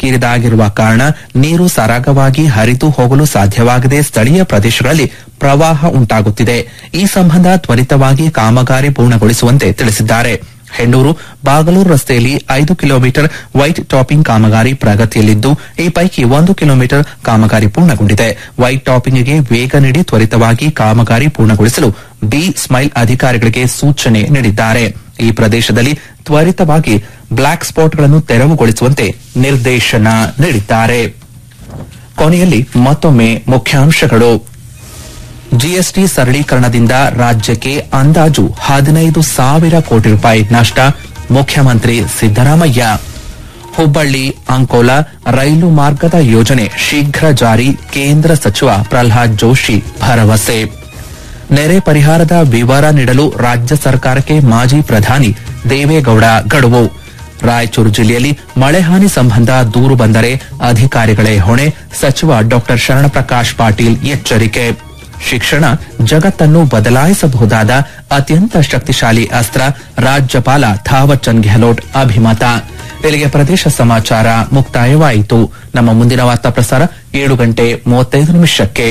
ಕಿರಿದಾಗಿರುವ ಕಾರಣ ನೀರು ಸರಾಗವಾಗಿ ಹರಿದು ಹೋಗಲು ಸಾಧ್ಯವಾಗದೆ ಸ್ಥಳೀಯ ಪ್ರದೇಶಗಳಲ್ಲಿ ಪ್ರವಾಹ ಉಂಟಾಗುತ್ತಿದೆ ಈ ಸಂಬಂಧ ತ್ವರಿತವಾಗಿ ಕಾಮಗಾರಿ ಪೂರ್ಣಗೊಳಿಸುವಂತೆ ತಿಳಿಸಿದ್ದಾರೆ ಹೆಣ್ಣೂರು ಬಾಗಲೂರು ರಸ್ತೆಯಲ್ಲಿ ಐದು ಕಿಲೋಮೀಟರ್ ವೈಟ್ ಟಾಪಿಂಗ್ ಕಾಮಗಾರಿ ಪ್ರಗತಿಯಲ್ಲಿದ್ದು ಈ ಪೈಕಿ ಒಂದು ಕಿಲೋಮೀಟರ್ ಕಾಮಗಾರಿ ಪೂರ್ಣಗೊಂಡಿದೆ ವೈಟ್ ಟಾಪಿಂಗ್ಗೆ ವೇಗ ನೀಡಿ ತ್ವರಿತವಾಗಿ ಕಾಮಗಾರಿ ಪೂರ್ಣಗೊಳಿಸಲು ಬಿ ಸ್ಮೈಲ್ ಅಧಿಕಾರಿಗಳಿಗೆ ಸೂಚನೆ ನೀಡಿದ್ದಾರೆ ಈ ಪ್ರದೇಶದಲ್ಲಿ ತ್ವರಿತವಾಗಿ ಬ್ಲಾಕ್ ಸ್ಪಾಟ್ಗಳನ್ನು ತೆರವುಗೊಳಿಸುವಂತೆ ನಿರ್ದೇಶನ ನೀಡಿದ್ದಾರೆ ಕೊನೆಯಲ್ಲಿ ಮತ್ತೊಮ್ಮೆ ಮುಖ್ಯಾಂಶಗಳು ಜಿಎಸ್ಟಿ ಸರಳೀಕರಣದಿಂದ ರಾಜ್ಯಕ್ಕೆ ಅಂದಾಜು ಹದಿನೈದು ಸಾವಿರ ಕೋಟಿ ರೂಪಾಯಿ ನಷ್ಟ ಮುಖ್ಯಮಂತ್ರಿ ಸಿದ್ದರಾಮಯ್ಯ ಹುಬ್ಬಳ್ಳಿ ಅಂಕೋಲಾ ರೈಲು ಮಾರ್ಗದ ಯೋಜನೆ ಶೀಘ್ರ ಜಾರಿ ಕೇಂದ್ರ ಸಚಿವ ಪ್ರಹ್ಲಾದ್ ಜೋಶಿ ಭರವಸೆ ನೆರೆ ಪರಿಹಾರದ ವಿವರ ನೀಡಲು ರಾಜ್ಯ ಸರ್ಕಾರಕ್ಕೆ ಮಾಜಿ ಪ್ರಧಾನಿ ದೇವೇಗೌಡ ಗಡುವು ರಾಯಚೂರು ಜಿಲ್ಲೆಯಲ್ಲಿ ಮಳೆ ಹಾನಿ ಸಂಬಂಧ ದೂರು ಬಂದರೆ ಅಧಿಕಾರಿಗಳೇ ಹೊಣೆ ಸಚಿವ ಡಾ ಶರಣಪ್ರಕಾಶ್ ಪಾಟೀಲ್ ಎಚ್ಚರಿಕೆ ಶಿಕ್ಷಣ ಜಗತ್ತನ್ನು ಬದಲಾಯಿಸಬಹುದಾದ ಅತ್ಯಂತ ಶಕ್ತಿಶಾಲಿ ಅಸ್ತ್ರ ರಾಜ್ಯಪಾಲ ಥಾವರ್ಚಂದ್ ಗೆಹ್ಲೋಟ್ ಅಭಿಮತ ಇಲ್ಲಿಗೆ ಪ್ರದೇಶ ಸಮಾಚಾರ ಮುಕ್ತಾಯವಾಯಿತು ನಮ್ಮ ಮುಂದಿನ ವಾರ್ತಾ ಪ್ರಸಾರ ಏಳು ಗಂಟೆ ಮೂವತ್ತೈದು ನಿಮಿಷಕ್ಕೆ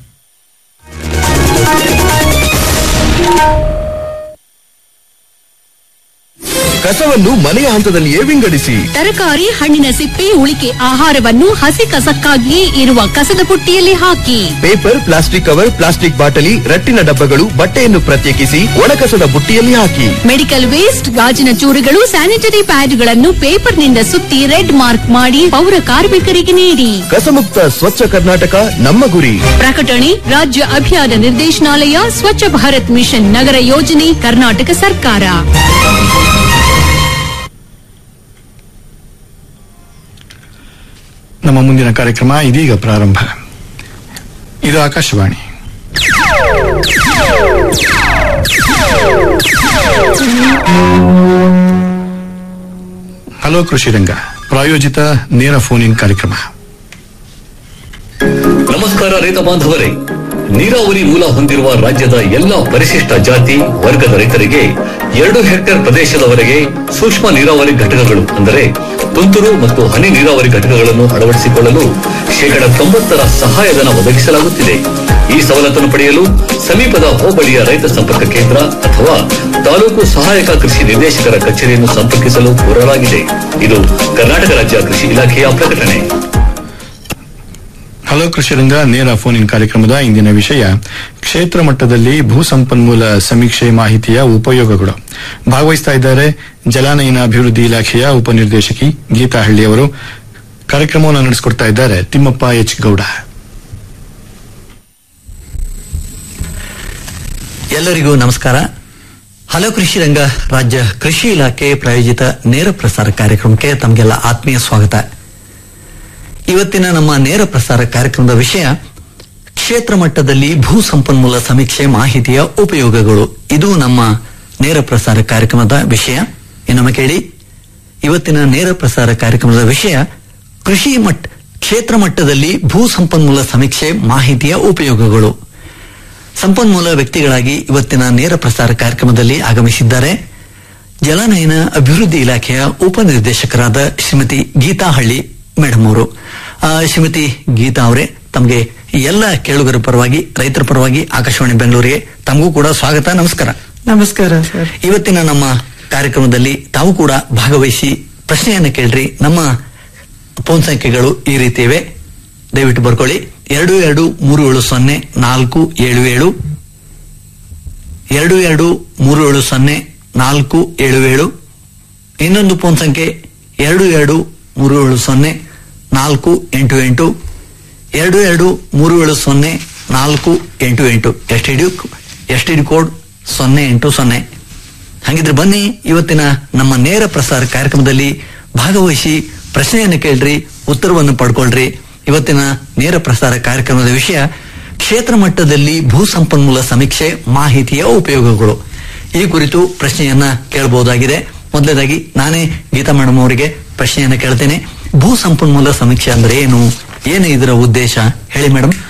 ಕಸವನ್ನು ಮನೆಯ ಹಂತದಲ್ಲಿಯೇ ವಿಂಗಡಿಸಿ ತರಕಾರಿ ಹಣ್ಣಿನ ಸಿಪ್ಪೆ ಉಳಿಕೆ ಆಹಾರವನ್ನು ಹಸಿ ಕಸಕ್ಕಾಗಿಯೇ ಇರುವ ಕಸದ ಪುಟ್ಟಿಯಲ್ಲಿ ಹಾಕಿ ಪೇಪರ್ ಪ್ಲಾಸ್ಟಿಕ್ ಕವರ್ ಪ್ಲಾಸ್ಟಿಕ್ ಬಾಟಲಿ ರಟ್ಟಿನ ಡಬ್ಬಗಳು ಬಟ್ಟೆಯನ್ನು ಪ್ರತ್ಯೇಕಿಸಿ ಒಣಕಸದ ಬುಟ್ಟಿಯಲ್ಲಿ ಹಾಕಿ ಮೆಡಿಕಲ್ ವೇಸ್ಟ್ ಗಾಜಿನ ಚೂರುಗಳು ಸ್ಯಾನಿಟರಿ ಪ್ಯಾಡ್ಗಳನ್ನು ಪೇಪರ್ನಿಂದ ಸುತ್ತಿ ರೆಡ್ ಮಾರ್ಕ್ ಮಾಡಿ ಪೌರ ಕಾರ್ಮಿಕರಿಗೆ ನೀಡಿ ಕಸಮುಕ್ತ ಸ್ವಚ್ಛ ಕರ್ನಾಟಕ ನಮ್ಮ ಗುರಿ ಪ್ರಕಟಣೆ ರಾಜ್ಯ ಅಭಿಯಾನ ನಿರ್ದೇಶನಾಲಯ ಸ್ವಚ್ಛ ಭಾರತ್ ಮಿಷನ್ ನಗರ ಯೋಜನೆ ಕರ್ನಾಟಕ ಸರ್ಕಾರ ನಮ್ಮ ಮುಂದಿನ ಕಾರ್ಯಕ್ರಮ ಇದೀಗ ಪ್ರಾರಂಭ ಇದು ಆಕಾಶವಾಣಿ ಹಲೋ ಕೃಷಿ ರಂಗ ಪ್ರಾಯೋಜಿತ ನೇರ ಫೋನ್ ಇನ್ ಕಾರ್ಯಕ್ರಮ ನಮಸ್ಕಾರ ರೈತ ಬಾಂಧವರೇ ನೀರಾವರಿ ಮೂಲ ಹೊಂದಿರುವ ರಾಜ್ಯದ ಎಲ್ಲಾ ಪರಿಶಿಷ್ಟ ಜಾತಿ ವರ್ಗದ ರೈತರಿಗೆ ಎರಡು ಹೆಕ್ಟೇರ್ ಪ್ರದೇಶದವರೆಗೆ ಸೂಕ್ಷ್ಮ ನೀರಾವರಿ ಘಟಕಗಳು ಅಂದರೆ ತುಂತುರು ಮತ್ತು ಹನಿ ನೀರಾವರಿ ಘಟಕಗಳನ್ನು ಅಳವಡಿಸಿಕೊಳ್ಳಲು ಶೇಕಡ ತೊಂಬತ್ತರ ಸಹಾಯಧನ ಒದಗಿಸಲಾಗುತ್ತಿದೆ ಈ ಸವಲತ್ತನ್ನು ಪಡೆಯಲು ಸಮೀಪದ ಹೋಬಳಿಯ ರೈತ ಸಂಪರ್ಕ ಕೇಂದ್ರ ಅಥವಾ ತಾಲೂಕು ಸಹಾಯಕ ಕೃಷಿ ನಿರ್ದೇಶಕರ ಕಚೇರಿಯನ್ನು ಸಂಪರ್ಕಿಸಲು ಕೋರಲಾಗಿದೆ ಇದು ಕರ್ನಾಟಕ ರಾಜ್ಯ ಕೃಷಿ ಇಲಾಖೆಯ ಪ್ರಕಟಣೆ ಹಲೋ ಕೃಷಿ ರಂಗ ನೇರ ಫೋನ್ ಇನ್ ಕಾರ್ಯಕ್ರಮದ ಇಂದಿನ ವಿಷಯ ಕ್ಷೇತ್ರ ಮಟ್ಟದಲ್ಲಿ ಭೂ ಸಂಪನ್ಮೂಲ ಸಮೀಕ್ಷೆ ಮಾಹಿತಿಯ ಉಪಯೋಗಗಳು ಭಾಗವಹಿಸ್ತಾ ಇದ್ದಾರೆ ಜಲಾನಯನ ಅಭಿವೃದ್ಧಿ ಇಲಾಖೆಯ ಉಪನಿರ್ದೇಶಕಿ ಗೀತಾ ಹಳ್ಳಿ ಅವರು ಕಾರ್ಯಕ್ರಮವನ್ನು ನಡೆಸಿಕೊಡ್ತಾ ಇದ್ದಾರೆ ತಿಮ್ಮಪ್ಪ ಎಚ್ ಗೌಡ ಎಲ್ಲರಿಗೂ ನಮಸ್ಕಾರ ಹಲೋ ಕೃಷಿ ರಂಗ ರಾಜ್ಯ ಕೃಷಿ ಇಲಾಖೆ ಪ್ರಾಯೋಜಿತ ನೇರ ಪ್ರಸಾರ ಕಾರ್ಯಕ್ರಮಕ್ಕೆ ತಮಗೆಲ್ಲ ಆತ್ಮೀಯ ಸ್ವಾಗತ ಇವತ್ತಿನ ನಮ್ಮ ನೇರ ಪ್ರಸಾರ ಕಾರ್ಯಕ್ರಮದ ವಿಷಯ ಕ್ಷೇತ್ರ ಮಟ್ಟದಲ್ಲಿ ಭೂ ಸಂಪನ್ಮೂಲ ಸಮೀಕ್ಷೆ ಮಾಹಿತಿಯ ಉಪಯೋಗಗಳು ಇದು ನಮ್ಮ ನೇರ ಪ್ರಸಾರ ಕಾರ್ಯಕ್ರಮದ ವಿಷಯ ಇನ್ನೊಮ್ಮೆ ಕೇಳಿ ಇವತ್ತಿನ ನೇರ ಪ್ರಸಾರ ಕಾರ್ಯಕ್ರಮದ ವಿಷಯ ಕೃಷಿ ಮಟ್ಟ ಕ್ಷೇತ್ರ ಮಟ್ಟದಲ್ಲಿ ಭೂ ಸಂಪನ್ಮೂಲ ಸಮೀಕ್ಷೆ ಮಾಹಿತಿಯ ಉಪಯೋಗಗಳು ಸಂಪನ್ಮೂಲ ವ್ಯಕ್ತಿಗಳಾಗಿ ಇವತ್ತಿನ ನೇರ ಪ್ರಸಾರ ಕಾರ್ಯಕ್ರಮದಲ್ಲಿ ಆಗಮಿಸಿದ್ದಾರೆ ಜಲಾನಯನ ಅಭಿವೃದ್ಧಿ ಇಲಾಖೆಯ ಉಪನಿರ್ದೇಶಕರಾದ ಶ್ರೀಮತಿ ಗೀತಾ ಹಳ್ಳಿ ಮೇಡಮ್ ಅವರು ಆ, ಶ್ರೀಮತಿ ಗೀತಾ ಅವರೇ ತಮಗೆ ಎಲ್ಲ ಕೇಳುಗರ ಪರವಾಗಿ ರೈತರ ಪರವಾಗಿ ಆಕಾಶವಾಣಿ ಬೆಂಗಳೂರಿಗೆ ತಮಗೂ ಕೂಡ ಸ್ವಾಗತ ನಮಸ್ಕಾರ ನಮಸ್ಕಾರ ಸರ್ ಇವತ್ತಿನ ನಮ್ಮ ಕಾರ್ಯಕ್ರಮದಲ್ಲಿ ತಾವು ಕೂಡ ಭಾಗವಹಿಸಿ ಪ್ರಶ್ನೆಯನ್ನು ಕೇಳ್ರಿ ನಮ್ಮ ಫೋನ್ ಸಂಖ್ಯೆಗಳು ಈ ರೀತಿ ಇವೆ ದಯವಿಟ್ಟು ಬರ್ಕೊಳ್ಳಿ ಎರಡು ಎರಡು ಮೂರು ಏಳು ಸೊನ್ನೆ ನಾಲ್ಕು ಏಳು ಏಳು ಎರಡು ಎರಡು ಮೂರು ಏಳು ಸೊನ್ನೆ ನಾಲ್ಕು ಏಳು ಏಳು ಇನ್ನೊಂದು ಫೋನ್ ಸಂಖ್ಯೆ ಎರಡು ಎರಡು ಮೂರು ಏಳು ಸೊನ್ನೆ ನಾಲ್ಕು ಎಂಟು ಎಂಟು ಎರಡು ಎರಡು ಮೂರು ಏಳು ಸೊನ್ನೆ ನಾಲ್ಕು ಎಂಟು ಎಂಟು S T D S T D code ಸೊನ್ನೆ ಎಂಟು ಸೊನ್ನೆ ಹಾಗಿದ್ರೆ ಬನ್ನಿ ಇವತ್ತಿನ ನಮ್ಮ ನೇರ ಪ್ರಸಾರ ಕಾರ್ಯಕ್ರಮದಲ್ಲಿ ಭಾಗವಹಿಸಿ ಪ್ರಶ್ನೆಯನ್ನು ಕೇಳ್ರಿ ಉತ್ತರವನ್ನು ಪಡ್ಕೊಳ್ರಿ ಇವತ್ತಿನ ನೇರ ಪ್ರಸಾರ ಕಾರ್ಯಕ್ರಮದ ವಿಷಯ ಕ್ಷೇತ್ರ ಮಟ್ಟದಲ್ಲಿ ಭೂ ಸಂಪನ್ಮೂಲ ಸಮೀಕ್ಷೆ ಮಾಹಿತಿಯ ಉಪಯೋಗಗಳು ಈ ಕುರಿತು ಪ್ರಶ್ನೆಯನ್ನ ಕೇಳಬಹುದಾಗಿದೆ ಮೊದಲನೇದಾಗಿ ನಾನೇ ಗೀತಾ ಮೇಡಮ್ ಅವರಿಗೆ ಪ್ರಶ್ನೆಯನ್ನ ಕೇಳ್ತೇನೆ ಭೂ ಸಂಪನ್ಮೂಲ ಸಮೀಕ್ಷೆ ಅಂದ್ರೆ ಏನು ಏನು ಇದರ ಉದ್ದೇಶ ಹೇಳಿ ಮೇಡಮ್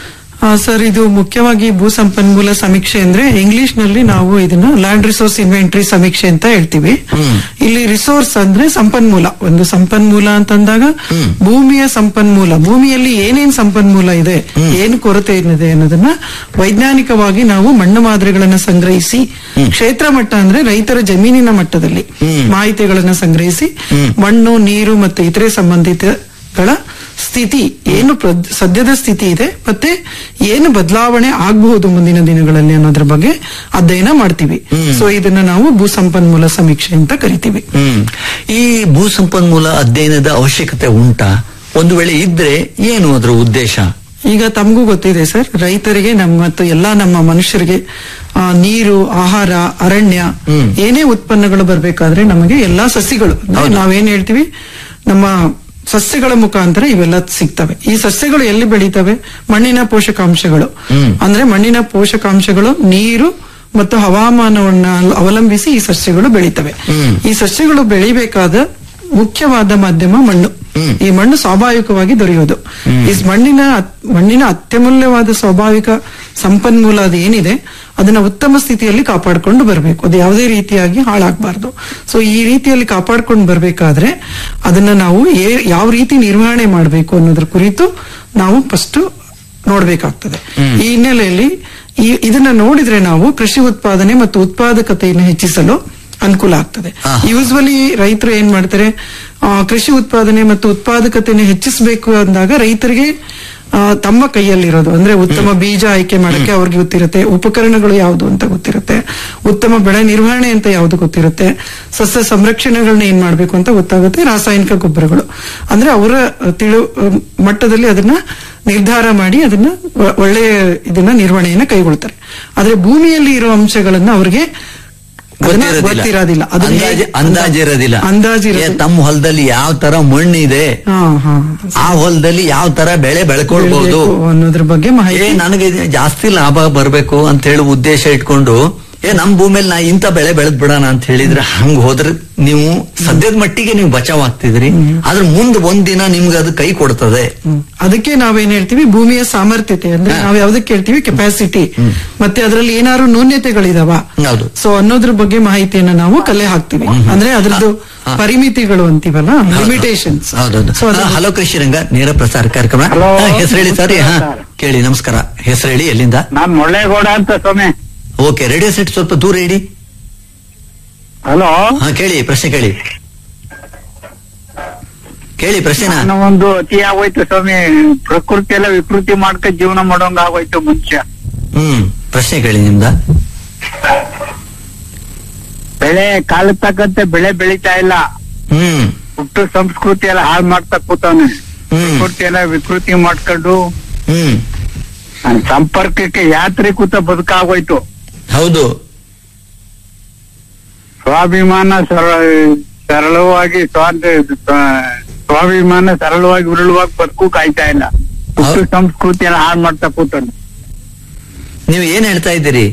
ಆ, ಸರ್ ಇದು ಮುಖ್ಯವಾಗಿ ಭೂ ಸಂಪನ್ಮೂಲ ಸಮೀಕ್ಷೆ ಅಂದ್ರೆ ಇಂಗ್ಲಿಷ್ ನಲ್ಲಿ ನಾವು ಇದನ್ನ ಲ್ಯಾಂಡ್ ರಿಸೋರ್ಸ್ ಇನ್ವೆಂಟರಿ ಸಮೀಕ್ಷೆ ಅಂತ ಹೇಳ್ತೀವಿ ಇಲ್ಲಿ ರಿಸೋರ್ಸ್ ಅಂದ್ರೆ ಸಂಪನ್ಮೂಲ ಒಂದು ಸಂಪನ್ಮೂಲ ಅಂತಂದಾಗ ಭೂಮಿಯ ಸಂಪನ್ಮೂಲ ಭೂಮಿಯಲ್ಲಿ ಏನೇನ್ ಸಂಪನ್ಮೂಲ ಇದೆ ಏನು ಕೊರತೆ ಏನಿದೆ ಅನ್ನೋದನ್ನ ವೈಜ್ಞಾನಿಕವಾಗಿ ನಾವು ಮಣ್ಣು ಮಾದರಿಗಳನ್ನ ಸಂಗ್ರಹಿಸಿ ಕ್ಷೇತ್ರ ಮಟ್ಟ ಅಂದ್ರೆ ರೈತರ ಜಮೀನಿನ ಮಟ್ಟದಲ್ಲಿ ಮಾಹಿತಿಗಳನ್ನ ಸಂಗ್ರಹಿಸಿ ಮಣ್ಣು ನೀರು ಮತ್ತು ಇತರೆ ಸಂಬಂಧಿತಗಳ ಸ್ಥಿತಿ ಏನು ಪ್ರ- ಸದ್ಯದ ಸ್ಥಿತಿ ಇದೆ ಮತ್ತೆ ಏನು ಬದಲಾವಣೆ ಆಗಬಹುದು ಮುಂದಿನ ದಿನಗಳಲ್ಲಿ ಅನ್ನೋದ್ರ ಬಗ್ಗೆ ಅಧ್ಯಯನ ಮಾಡ್ತೀವಿ ಸೊ ಇದನ್ನ ನಾವು ಭೂ ಸಂಪನ್ಮೂಲ ಸಮೀಕ್ಷೆ ಅಂತ ಕರಿತೀವಿ ಹ್ಮ್ ಈ ಭೂ ಸಂಪನ್ಮೂಲ ಅಧ್ಯಯನದ ಅವಶ್ಯಕತೆ ಉಂಟಾ ಒಂದು ವೇಳೆ ಇದ್ರೆ ಏನು ಅದರ ಉದ್ದೇಶ ಈಗ ತಮಗೂ ಗೊತ್ತಿದೆ ಸರ್ ರೈತರಿಗೆ ನಮ್ಮ ಮತ್ತು ಎಲ್ಲಾ ನಮ್ಮ ಮನುಷ್ಯರಿಗೆ ಆ, ನೀರು ಆಹಾರ ಅರಣ್ಯ ಏನೇ ಉತ್ಪನ್ನಗಳು ಬರ್ಬೇಕಾದ್ರೆ ನಮಗೆ ಎಲ್ಲಾ ಸಸ್ಯಗಳು ಅಂದ್ರೆ ನಾವೇನ್ ಹೇಳ್ತೀವಿ ನಮ್ಮ ಸಸ್ಯಗಳ ಮುಖಾಂತರ ಇವೆಲ್ಲ ಸಿಗ್ತವೆ ಈ ಸಸ್ಯಗಳು ಎಲ್ಲಿ ಬೆಳೀತವೆ ಮಣ್ಣಿನ ಪೋಷಕಾಂಶಗಳು ಅಂದ್ರೆ ಮಣ್ಣಿನ ಪೋಷಕಾಂಶಗಳು ನೀರು ಮತ್ತು ಹವಾಮಾನವನ್ನ ಅವಲಂಬಿಸಿ ಈ ಸಸ್ಯಗಳು ಬೆಳೀತವೆ ಈ ಸಸ್ಯಗಳು ಬೆಳಿಬೇಕಾದ ಮುಖ್ಯವಾದ ಮಾಧ್ಯಮ ಮಣ್ಣು ಈ ಮಣ್ಣು ಸ್ವಾಭಾವಿಕವಾಗಿ ದೊರೆಯೋದು ಈ ಮಣ್ಣಿನ ಮಣ್ಣಿನ ಅತ್ಯಮೂಲ್ಯವಾದ ಸ್ವಾಭಾವಿಕ ಸಂಪನ್ಮೂಲ ಅದು ಏನಿದೆ ಅದನ್ನ ಉತ್ತಮ ಸ್ಥಿತಿಯಲ್ಲಿ ಕಾಪಾಡಿಕೊಂಡು ಬರಬೇಕು ಅದು ಯಾವುದೇ ರೀತಿಯಾಗಿ ಹಾಳಾಗಬಾರ್ದು ಸೊ ಈ ರೀತಿಯಲ್ಲಿ ಕಾಪಾಡ್ಕೊಂಡು ಬರ್ಬೇಕಾದ್ರೆ ಅದನ್ನ ನಾವು ಏ- ಯಾವ ರೀತಿ ನಿರ್ವಹಣೆ ಮಾಡಬೇಕು ಅನ್ನೋದ್ರ ಕುರಿತು ನಾವು ಫಸ್ಟ್ ನೋಡ್ಬೇಕಾಗ್ತದೆ ಈ ಹಿನ್ನೆಲೆಯಲ್ಲಿ ಈ ಇದನ್ನ ನೋಡಿದ್ರೆ ನಾವು ಕೃಷಿ ಉತ್ಪಾದನೆ ಮತ್ತು ಉತ್ಪಾದಕತೆಯನ್ನು ಹೆಚ್ಚಿಸಲು ಅನುಕೂಲ ಆಗ್ತದೆ ಯೂಸ್ವಲಿ ರೈತರು ಏನ್ ಮಾಡ್ತಾರೆ ಆ, ಕೃಷಿ ಉತ್ಪಾದನೆ ಮತ್ತು ಉತ್ಪಾದಕತೆಯನ್ನು ಹೆಚ್ಚಿಸಬೇಕು ಅಂದಾಗ ರೈತರಿಗೆ ಆ, ತಮ್ಮ ಕೈಯಲ್ಲಿರೋದು ಅಂದ್ರೆ ಉತ್ತಮ ಬೀಜ ಆಯ್ಕೆ ಮಾಡಕ್ಕೆ ಅವ್ರಿಗೆ ಗೊತ್ತಿರುತ್ತೆ ಉಪಕರಣಗಳು ಯಾವುದು ಅಂತ ಗೊತ್ತಿರುತ್ತೆ ಉತ್ತಮ ಬೆಳೆ ನಿರ್ವಹಣೆ ಅಂತ ಯಾವುದು ಗೊತ್ತಿರುತ್ತೆ ಸಸ್ಯ ಸಂರಕ್ಷಣೆಗಳನ್ನ ಏನ್ ಮಾಡ್ಬೇಕು ಅಂತ ಗೊತ್ತಾಗುತ್ತೆ ರಾಸಾಯನಿಕ ಗೊಬ್ಬರಗಳು ಅಂದ್ರೆ ಅವರ ತಿಳು ಮಟ್ಟದಲ್ಲಿ ಅದನ್ನ ನಿರ್ಧಾರ ಮಾಡಿ ಅದನ್ನ ಒ- ಒಳ್ಳೆಯ ಇದನ್ನ ನಿರ್ವಹಣೆಯನ್ನ ಕೈಗೊಳ್ತಾರೆ ಆದ್ರೆ ಭೂಮಿಯಲ್ಲಿ ಇರೋ ಅಂಶಗಳನ್ನ ಅವ್ರಿಗೆ ಅದನ್ನ ಗೊತ್ತಿರೋದಿಲ್ಲ ಅದನ್ನ ಅಂದಾಜಿ ಅಂದಾಜಿರೋದಿಲ್ಲ ಅಂದಾಜಿರೋದಿಲ್ಲ. ಏ, ತಮ್ಮ ಹೊಲದಲ್ಲಿ ಯಾವ ತರ ಮಣ್ಣಿದೆ ಹಾ ಹಾ ಆ ಹೊಲದಲ್ಲಿ ಯಾವ ತರ ಬೆಳೆ ಬೆಳ್ಕೊಳ್ಬಹುದು ಬೆಳ್ಬೇಕು ಅನ್ನೋದ್ರ ಬಗ್ಗೆ ಏ ಮಾಹಿತಿ ನನಗೆ ಇದು ಜಾಸ್ತಿ ಲಾಭ ಬರ್ಬೇಕು ಅಂತ ಹೇಳಿ ಉದ್ದೇಶ ಇಟ್ಕೊಂಡು ಏ ನಮ್ ಭೂಮಿಯಲ್ಲಿ ನಾ ಇಂಥ ಬೆಳೆ ಬೆಳೆದ್ ಬಿಡೋಣ ಅಂತ ಹೇಳಿದ್ರೆ ಹಂಗ ಹೋದ್ರೆ ನೀವು ಸದ್ಯದ ಮಟ್ಟಿಗೆ ನೀವು ಬಚಾವ್ ಆಗ್ತಿದ್ರಿ ಆದ್ರೆ ಮುಂದ್ ಒಂದ್ ದಿನ ನಿಮ್ಗೆ ಅದು ಕೈ ಕೊಡ್ತದೆ ಹ್ಮ್. ಅದಕ್ಕೆ ನಾವೇನ್ ಹೇಳ್ತೀವಿ ಭೂಮಿಯ ಸಾಮರ್ಥ್ಯತೆ ಅಂದ್ರೆ ನಾವ್ ಯಾವ್ದಕ್ಕೆ ಹೇಳ್ತೀವಿ ಕೆಪಾಸಿಟಿ ಮತ್ತೆ ಅದರಲ್ಲಿ ಏನಾದ್ರು ನ್ಯೂನ್ಯತೆಗಳಿದಾವ ಹೌದು. ಸೊ ಅನ್ನೋದ್ರ ಬಗ್ಗೆ ಮಾಹಿತಿಯನ್ನ ನಾವು ಕಲೆ ಹಾಕ್ತಿವಿ ಅಂದ್ರೆ ಅದ್ರದ್ದು ಪರಿಮಿತಿಗಳು ಅಂತೀವಲ್ಲ ಲಿಮಿಟೇಷನ್ಸ್ ಹೌದೌದು ಸೊ ಹಾ, ಹಲೋ ಕೃಷಿ ರಂಗ ನೇರ ಪ್ರಸಾರ ಕಾರ್ಯಕ್ರಮ ಹೆಸರು ಹೇಳಿ ಸರ್ ಹಾ ಕೇಳಿ ನಮಸ್ಕಾರ ಹೆಸರು ಹೇಳಿ ಎಲ್ಲಿಂದ ನಾನ್ ಮುಳ್ಳೇಗೌಡ ಅಂತ ಸ್ವಾಮಿ ಓಕೆ ರೇಡಿಯೋ ಸೆಟ್ ಸ್ವಲ್ಪ ದೂರ ಇಡಿ ಹಲೋ ಹಾ ಕೇಳಿ ಪ್ರಶ್ನೆ ಕೇಳಿ ಕೇಳಿ ಪ್ರಶ್ನೆನ ನಾನು ಒಂದು ಅತಿ ಆಗೋಯ್ತು ಸ್ವಾಮಿ ಪ್ರಕೃತಿ ಎಲ್ಲ ವಿಕೃತಿ ಮಾಡ್ಕ ಜೀವನ ಮಾಡೋಂಗ ಆಗೋಯ್ತು ಮನುಷ್ಯ ಹ್ಮ್ ಪ್ರಶ್ನೆ ಕೇಳಿ ನಿಮ್ದ ಬೆಳೆ ಕಾಲ ತಕ್ಕಂತೆ ಬೆಳೆ ಬೆಳಿತಾ ಇಲ್ಲ ಹ್ಮ್ ಹುಟ್ಟು ಸಂಸ್ಕೃತಿ ಎಲ್ಲ ಹಾಳು ಮಾಡ್ತಾ ಕೂತವನೆ ಹ್ಮ್ ಪ್ರಕೃತಿ ಎಲ್ಲ ವಿಕೃತಿ ಮಾಡ್ಕೊಂಡು ಹ್ಮ್ ನನ್ ಸಂಪರ್ಕಕ್ಕೆ ಯಾತ್ರೆ ಕೂತ ಬದುಕಾಗೋಯ್ತು ಹೌದು ಸ್ವಾಭಿಮಾನ ಸರಳ ಸರಳವಾಗಿ ಸ್ವಾತ ಸ್ವಾಭಿಮಾನ ಸರಳವಾಗಿ ಉರುಳುವಾಗಿ ಬದುಕು ಕಾಯ್ತಾ ಇಲ್ಲ ಹುಟ್ಟು ಹೌದು. ಸಂಸ್ಕೃತಿ ಎಲ್ಲ ಹಾಳು ಮಾಡ್ತಾ ಕೂತಾನೆ ನೀವು ಏನ್ ಹೇಳ್ತಾ ಇದ್ದೀರಿ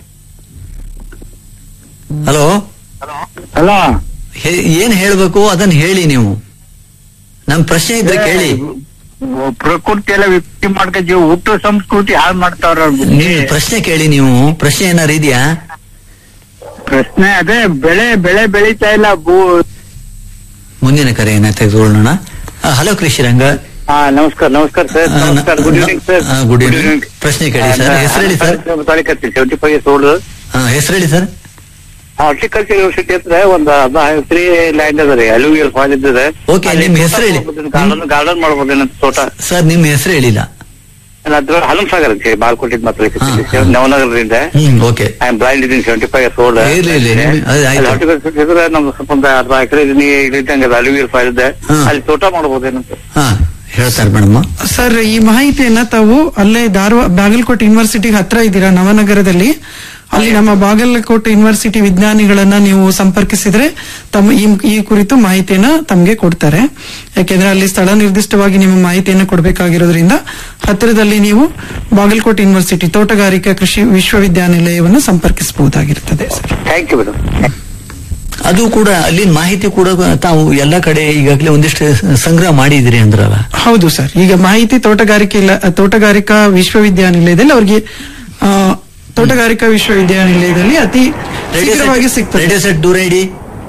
ಹಲೋ ಅಲ್ಲ ಏನ್ ಹೇಳ್ಬೇಕು ಅದನ್ನ ಹೇಳಿ ನೀವು ನಮ್ ಪ್ರಶ್ನೆ ಇದ್ರೆ ಕೇಳಿ ಪ್ರಕೃತಿ ಎಲ್ಲ ವಿಕೃತಿ ಮಾಡ್ಕ ಜೀವ ಹುಟ್ಟು ಸಂಸ್ಕೃತಿ ಹಾಳು ಮಾಡ್ತಾವ್ರ ನೀವು ಪ್ರಶ್ನೆ ಕೇಳಿ ನೀವು ಪ್ರಶ್ನೆ ಏನಾರು ಇದೆಯಾ ಪ್ರಶ್ನೆ ಅದೇ ಬೆಳೆ ಬೆಳೆ ಬೆಳೀತಾ ಇಲ್ಲ ಭೂ ಮುಂದಿನ ಕರೆಯನ್ನ ತೆಗೆದುಕೊಳ್ಳೋಣ ಹಲೋ ಕೃಷಿ ರಂಗ ಹಾ ನಮಸ್ಕಾರ ನಮಸ್ಕಾರ ಸರ್ ಆ, ನಮಸ್ಕಾರ ಗುಡ್ ಈವ್ನಿಂಗ್ ಸರ್ ಆ, good evening. ಪ್ರಶ್ನೆ ಕೇಳಿ ಸರ್. ಹೆಸರು ಹೇಳಿ sir. Talikatti seventy five sold ಹೆಸರು ಹೇಳಿ ಸರ್ ಹಾರ್ಟಿಕಲ್ಚರ್ ಯೂನಿವರ್ಸಿಟಿ ಹತ್ರ ಒಂದು ತ್ರೀ ಲ್ಯಾಂಡ್ ಅದ ರೀ ಅಲುವಿಯಲ್ ಫಾಲ್ ಇದ್ದದೆ Okay, ನಿಮ್ ಹೆಸ್ರು ಹೇಳಿ. ಗಾರ್ಡನ್ ಗಾರ್ಡನ್ ಮಾಡ್ಬೋದೇನಂತ ತೋಟ ಸರ್ ನಿಮ್ಮ ಹೆಸರು ಹೇಳಿಲ್ಲ ಅಲ್ಲ ಅದ್ರ ಹಲಂ ಸಾಗರ್ ಅಂತ ಹೇಳಿ ಬಾಲ್ಕೋಟಿದ್ ಮಾತ್ರ ಹಾ. ನವನಗರದಿಂದ hmm okay I am blind ಇದೀನಿ ಸೆವೆಂಟಿ ಫೈವ್ ಇಯರ್ಸ್ ಓಲ್ಡ್ ಇರ್ಲಿ, ಇರ್ಲಿ, ನಿಮ್ಗೆ- ಅದು ಆಯ್ತು. ಹಾರ್ಟಿಕಲ್ಚರ್ ಇದ್ರೆ ನಮ್ದು ಸ್ವಲ್ಪ ಒಂದು ಅರ್ಧ ಎಕರೆ ಇದ್ದಂಗೆ ಅಲುವಿಯಲ್ ಫಾಲ್ ಇದೆ ಹಾ. ಅಲ್ಲಿ ತೋಟ ಮಾಡ್ಬೋದೇನಂತ ಹಾ ಹೇಳ್ತಾರೆ ಮೇಡಮ್ ಸರ್ ಈ ಮಾಹಿತಿಯನ್ನ ತಾವು ಅಲ್ಲೇ ಧಾರವಾಡ ಬಾಗಲಕೋಟೆ ಯೂನಿವರ್ಸಿಟಿ ಹತ್ರ ಇದ್ದೀರಾ ನವನಗರದಲ್ಲಿ ಅಲ್ಲಿ ನಮ್ಮ ಬಾಗಲಕೋಟೆ ಯೂನಿವರ್ಸಿಟಿ ವಿಜ್ಞಾನಿಗಳನ್ನ ನೀವು ಸಂಪರ್ಕಿಸಿದ್ರೆ ತಮ್ಮ ಈ ಈ ಕುರಿತು ಮಾಹಿತಿಯನ್ನ ತಮಗೆ ಕೊಡ್ತಾರೆ ಯಾಕೆಂದ್ರೆ ಅಲ್ಲಿ ಸ್ಥಳ ನಿರ್ದಿಷ್ಟವಾಗಿ ನಿಮ್ಮ ಮಾಹಿತಿಯನ್ನ ಕೊಡಬೇಕಾಗಿರೋದ್ರಿಂದ ಹತ್ತಿರದಲ್ಲಿ ನೀವು ಬಾಗಲಕೋಟೆ ಯೂನಿವರ್ಸಿಟಿ ತೋಟಗಾರಿಕಾ ಕೃಷಿ ವಿಶ್ವವಿದ್ಯಾನಿಲಯವನ್ನು ಸಂಪರ್ಕಿಸಬಹುದಾಗಿರುತ್ತದೆ ಸರ್ ಥ್ಯಾಂಕ್ ಯು ಮೇಡಮ್ ಅದು ಕೂಡ ಅಲ್ಲಿನ ಮಾಹಿತಿ ಕೂಡ ತಾವು ಎಲ್ಲ ಕಡೆ ಈಗಾಗಲೇ ಒಂದಿಷ್ಟು ಸಂಗ್ರಹ ಮಾಡಿದಿರಿ ಅಂದ್ರಲ್ಲ ಹೌದು ಸರ್ ಈಗ ಮಾಹಿತಿ ತೋಟಗಾರಿಕೆ ಇಲ್ಲ ತೋಟಗಾರಿಕಾ ವಿಶ್ವವಿದ್ಯಾನಿಲಯದಲ್ಲಿ ಅವ್ರಿಗೆ ಆ, ತೋಟಗಾರಿಕಾ ವಿಶ್ವವಿದ್ಯಾನಿಲಯದಲ್ಲಿ ಅತಿ ಶೀಘ್ರವಾಗಿ ಸಿಗ್ತದೆ ರೇಡಿಯೋ ಸೆಟ್ ದೂರ ಇಡಿ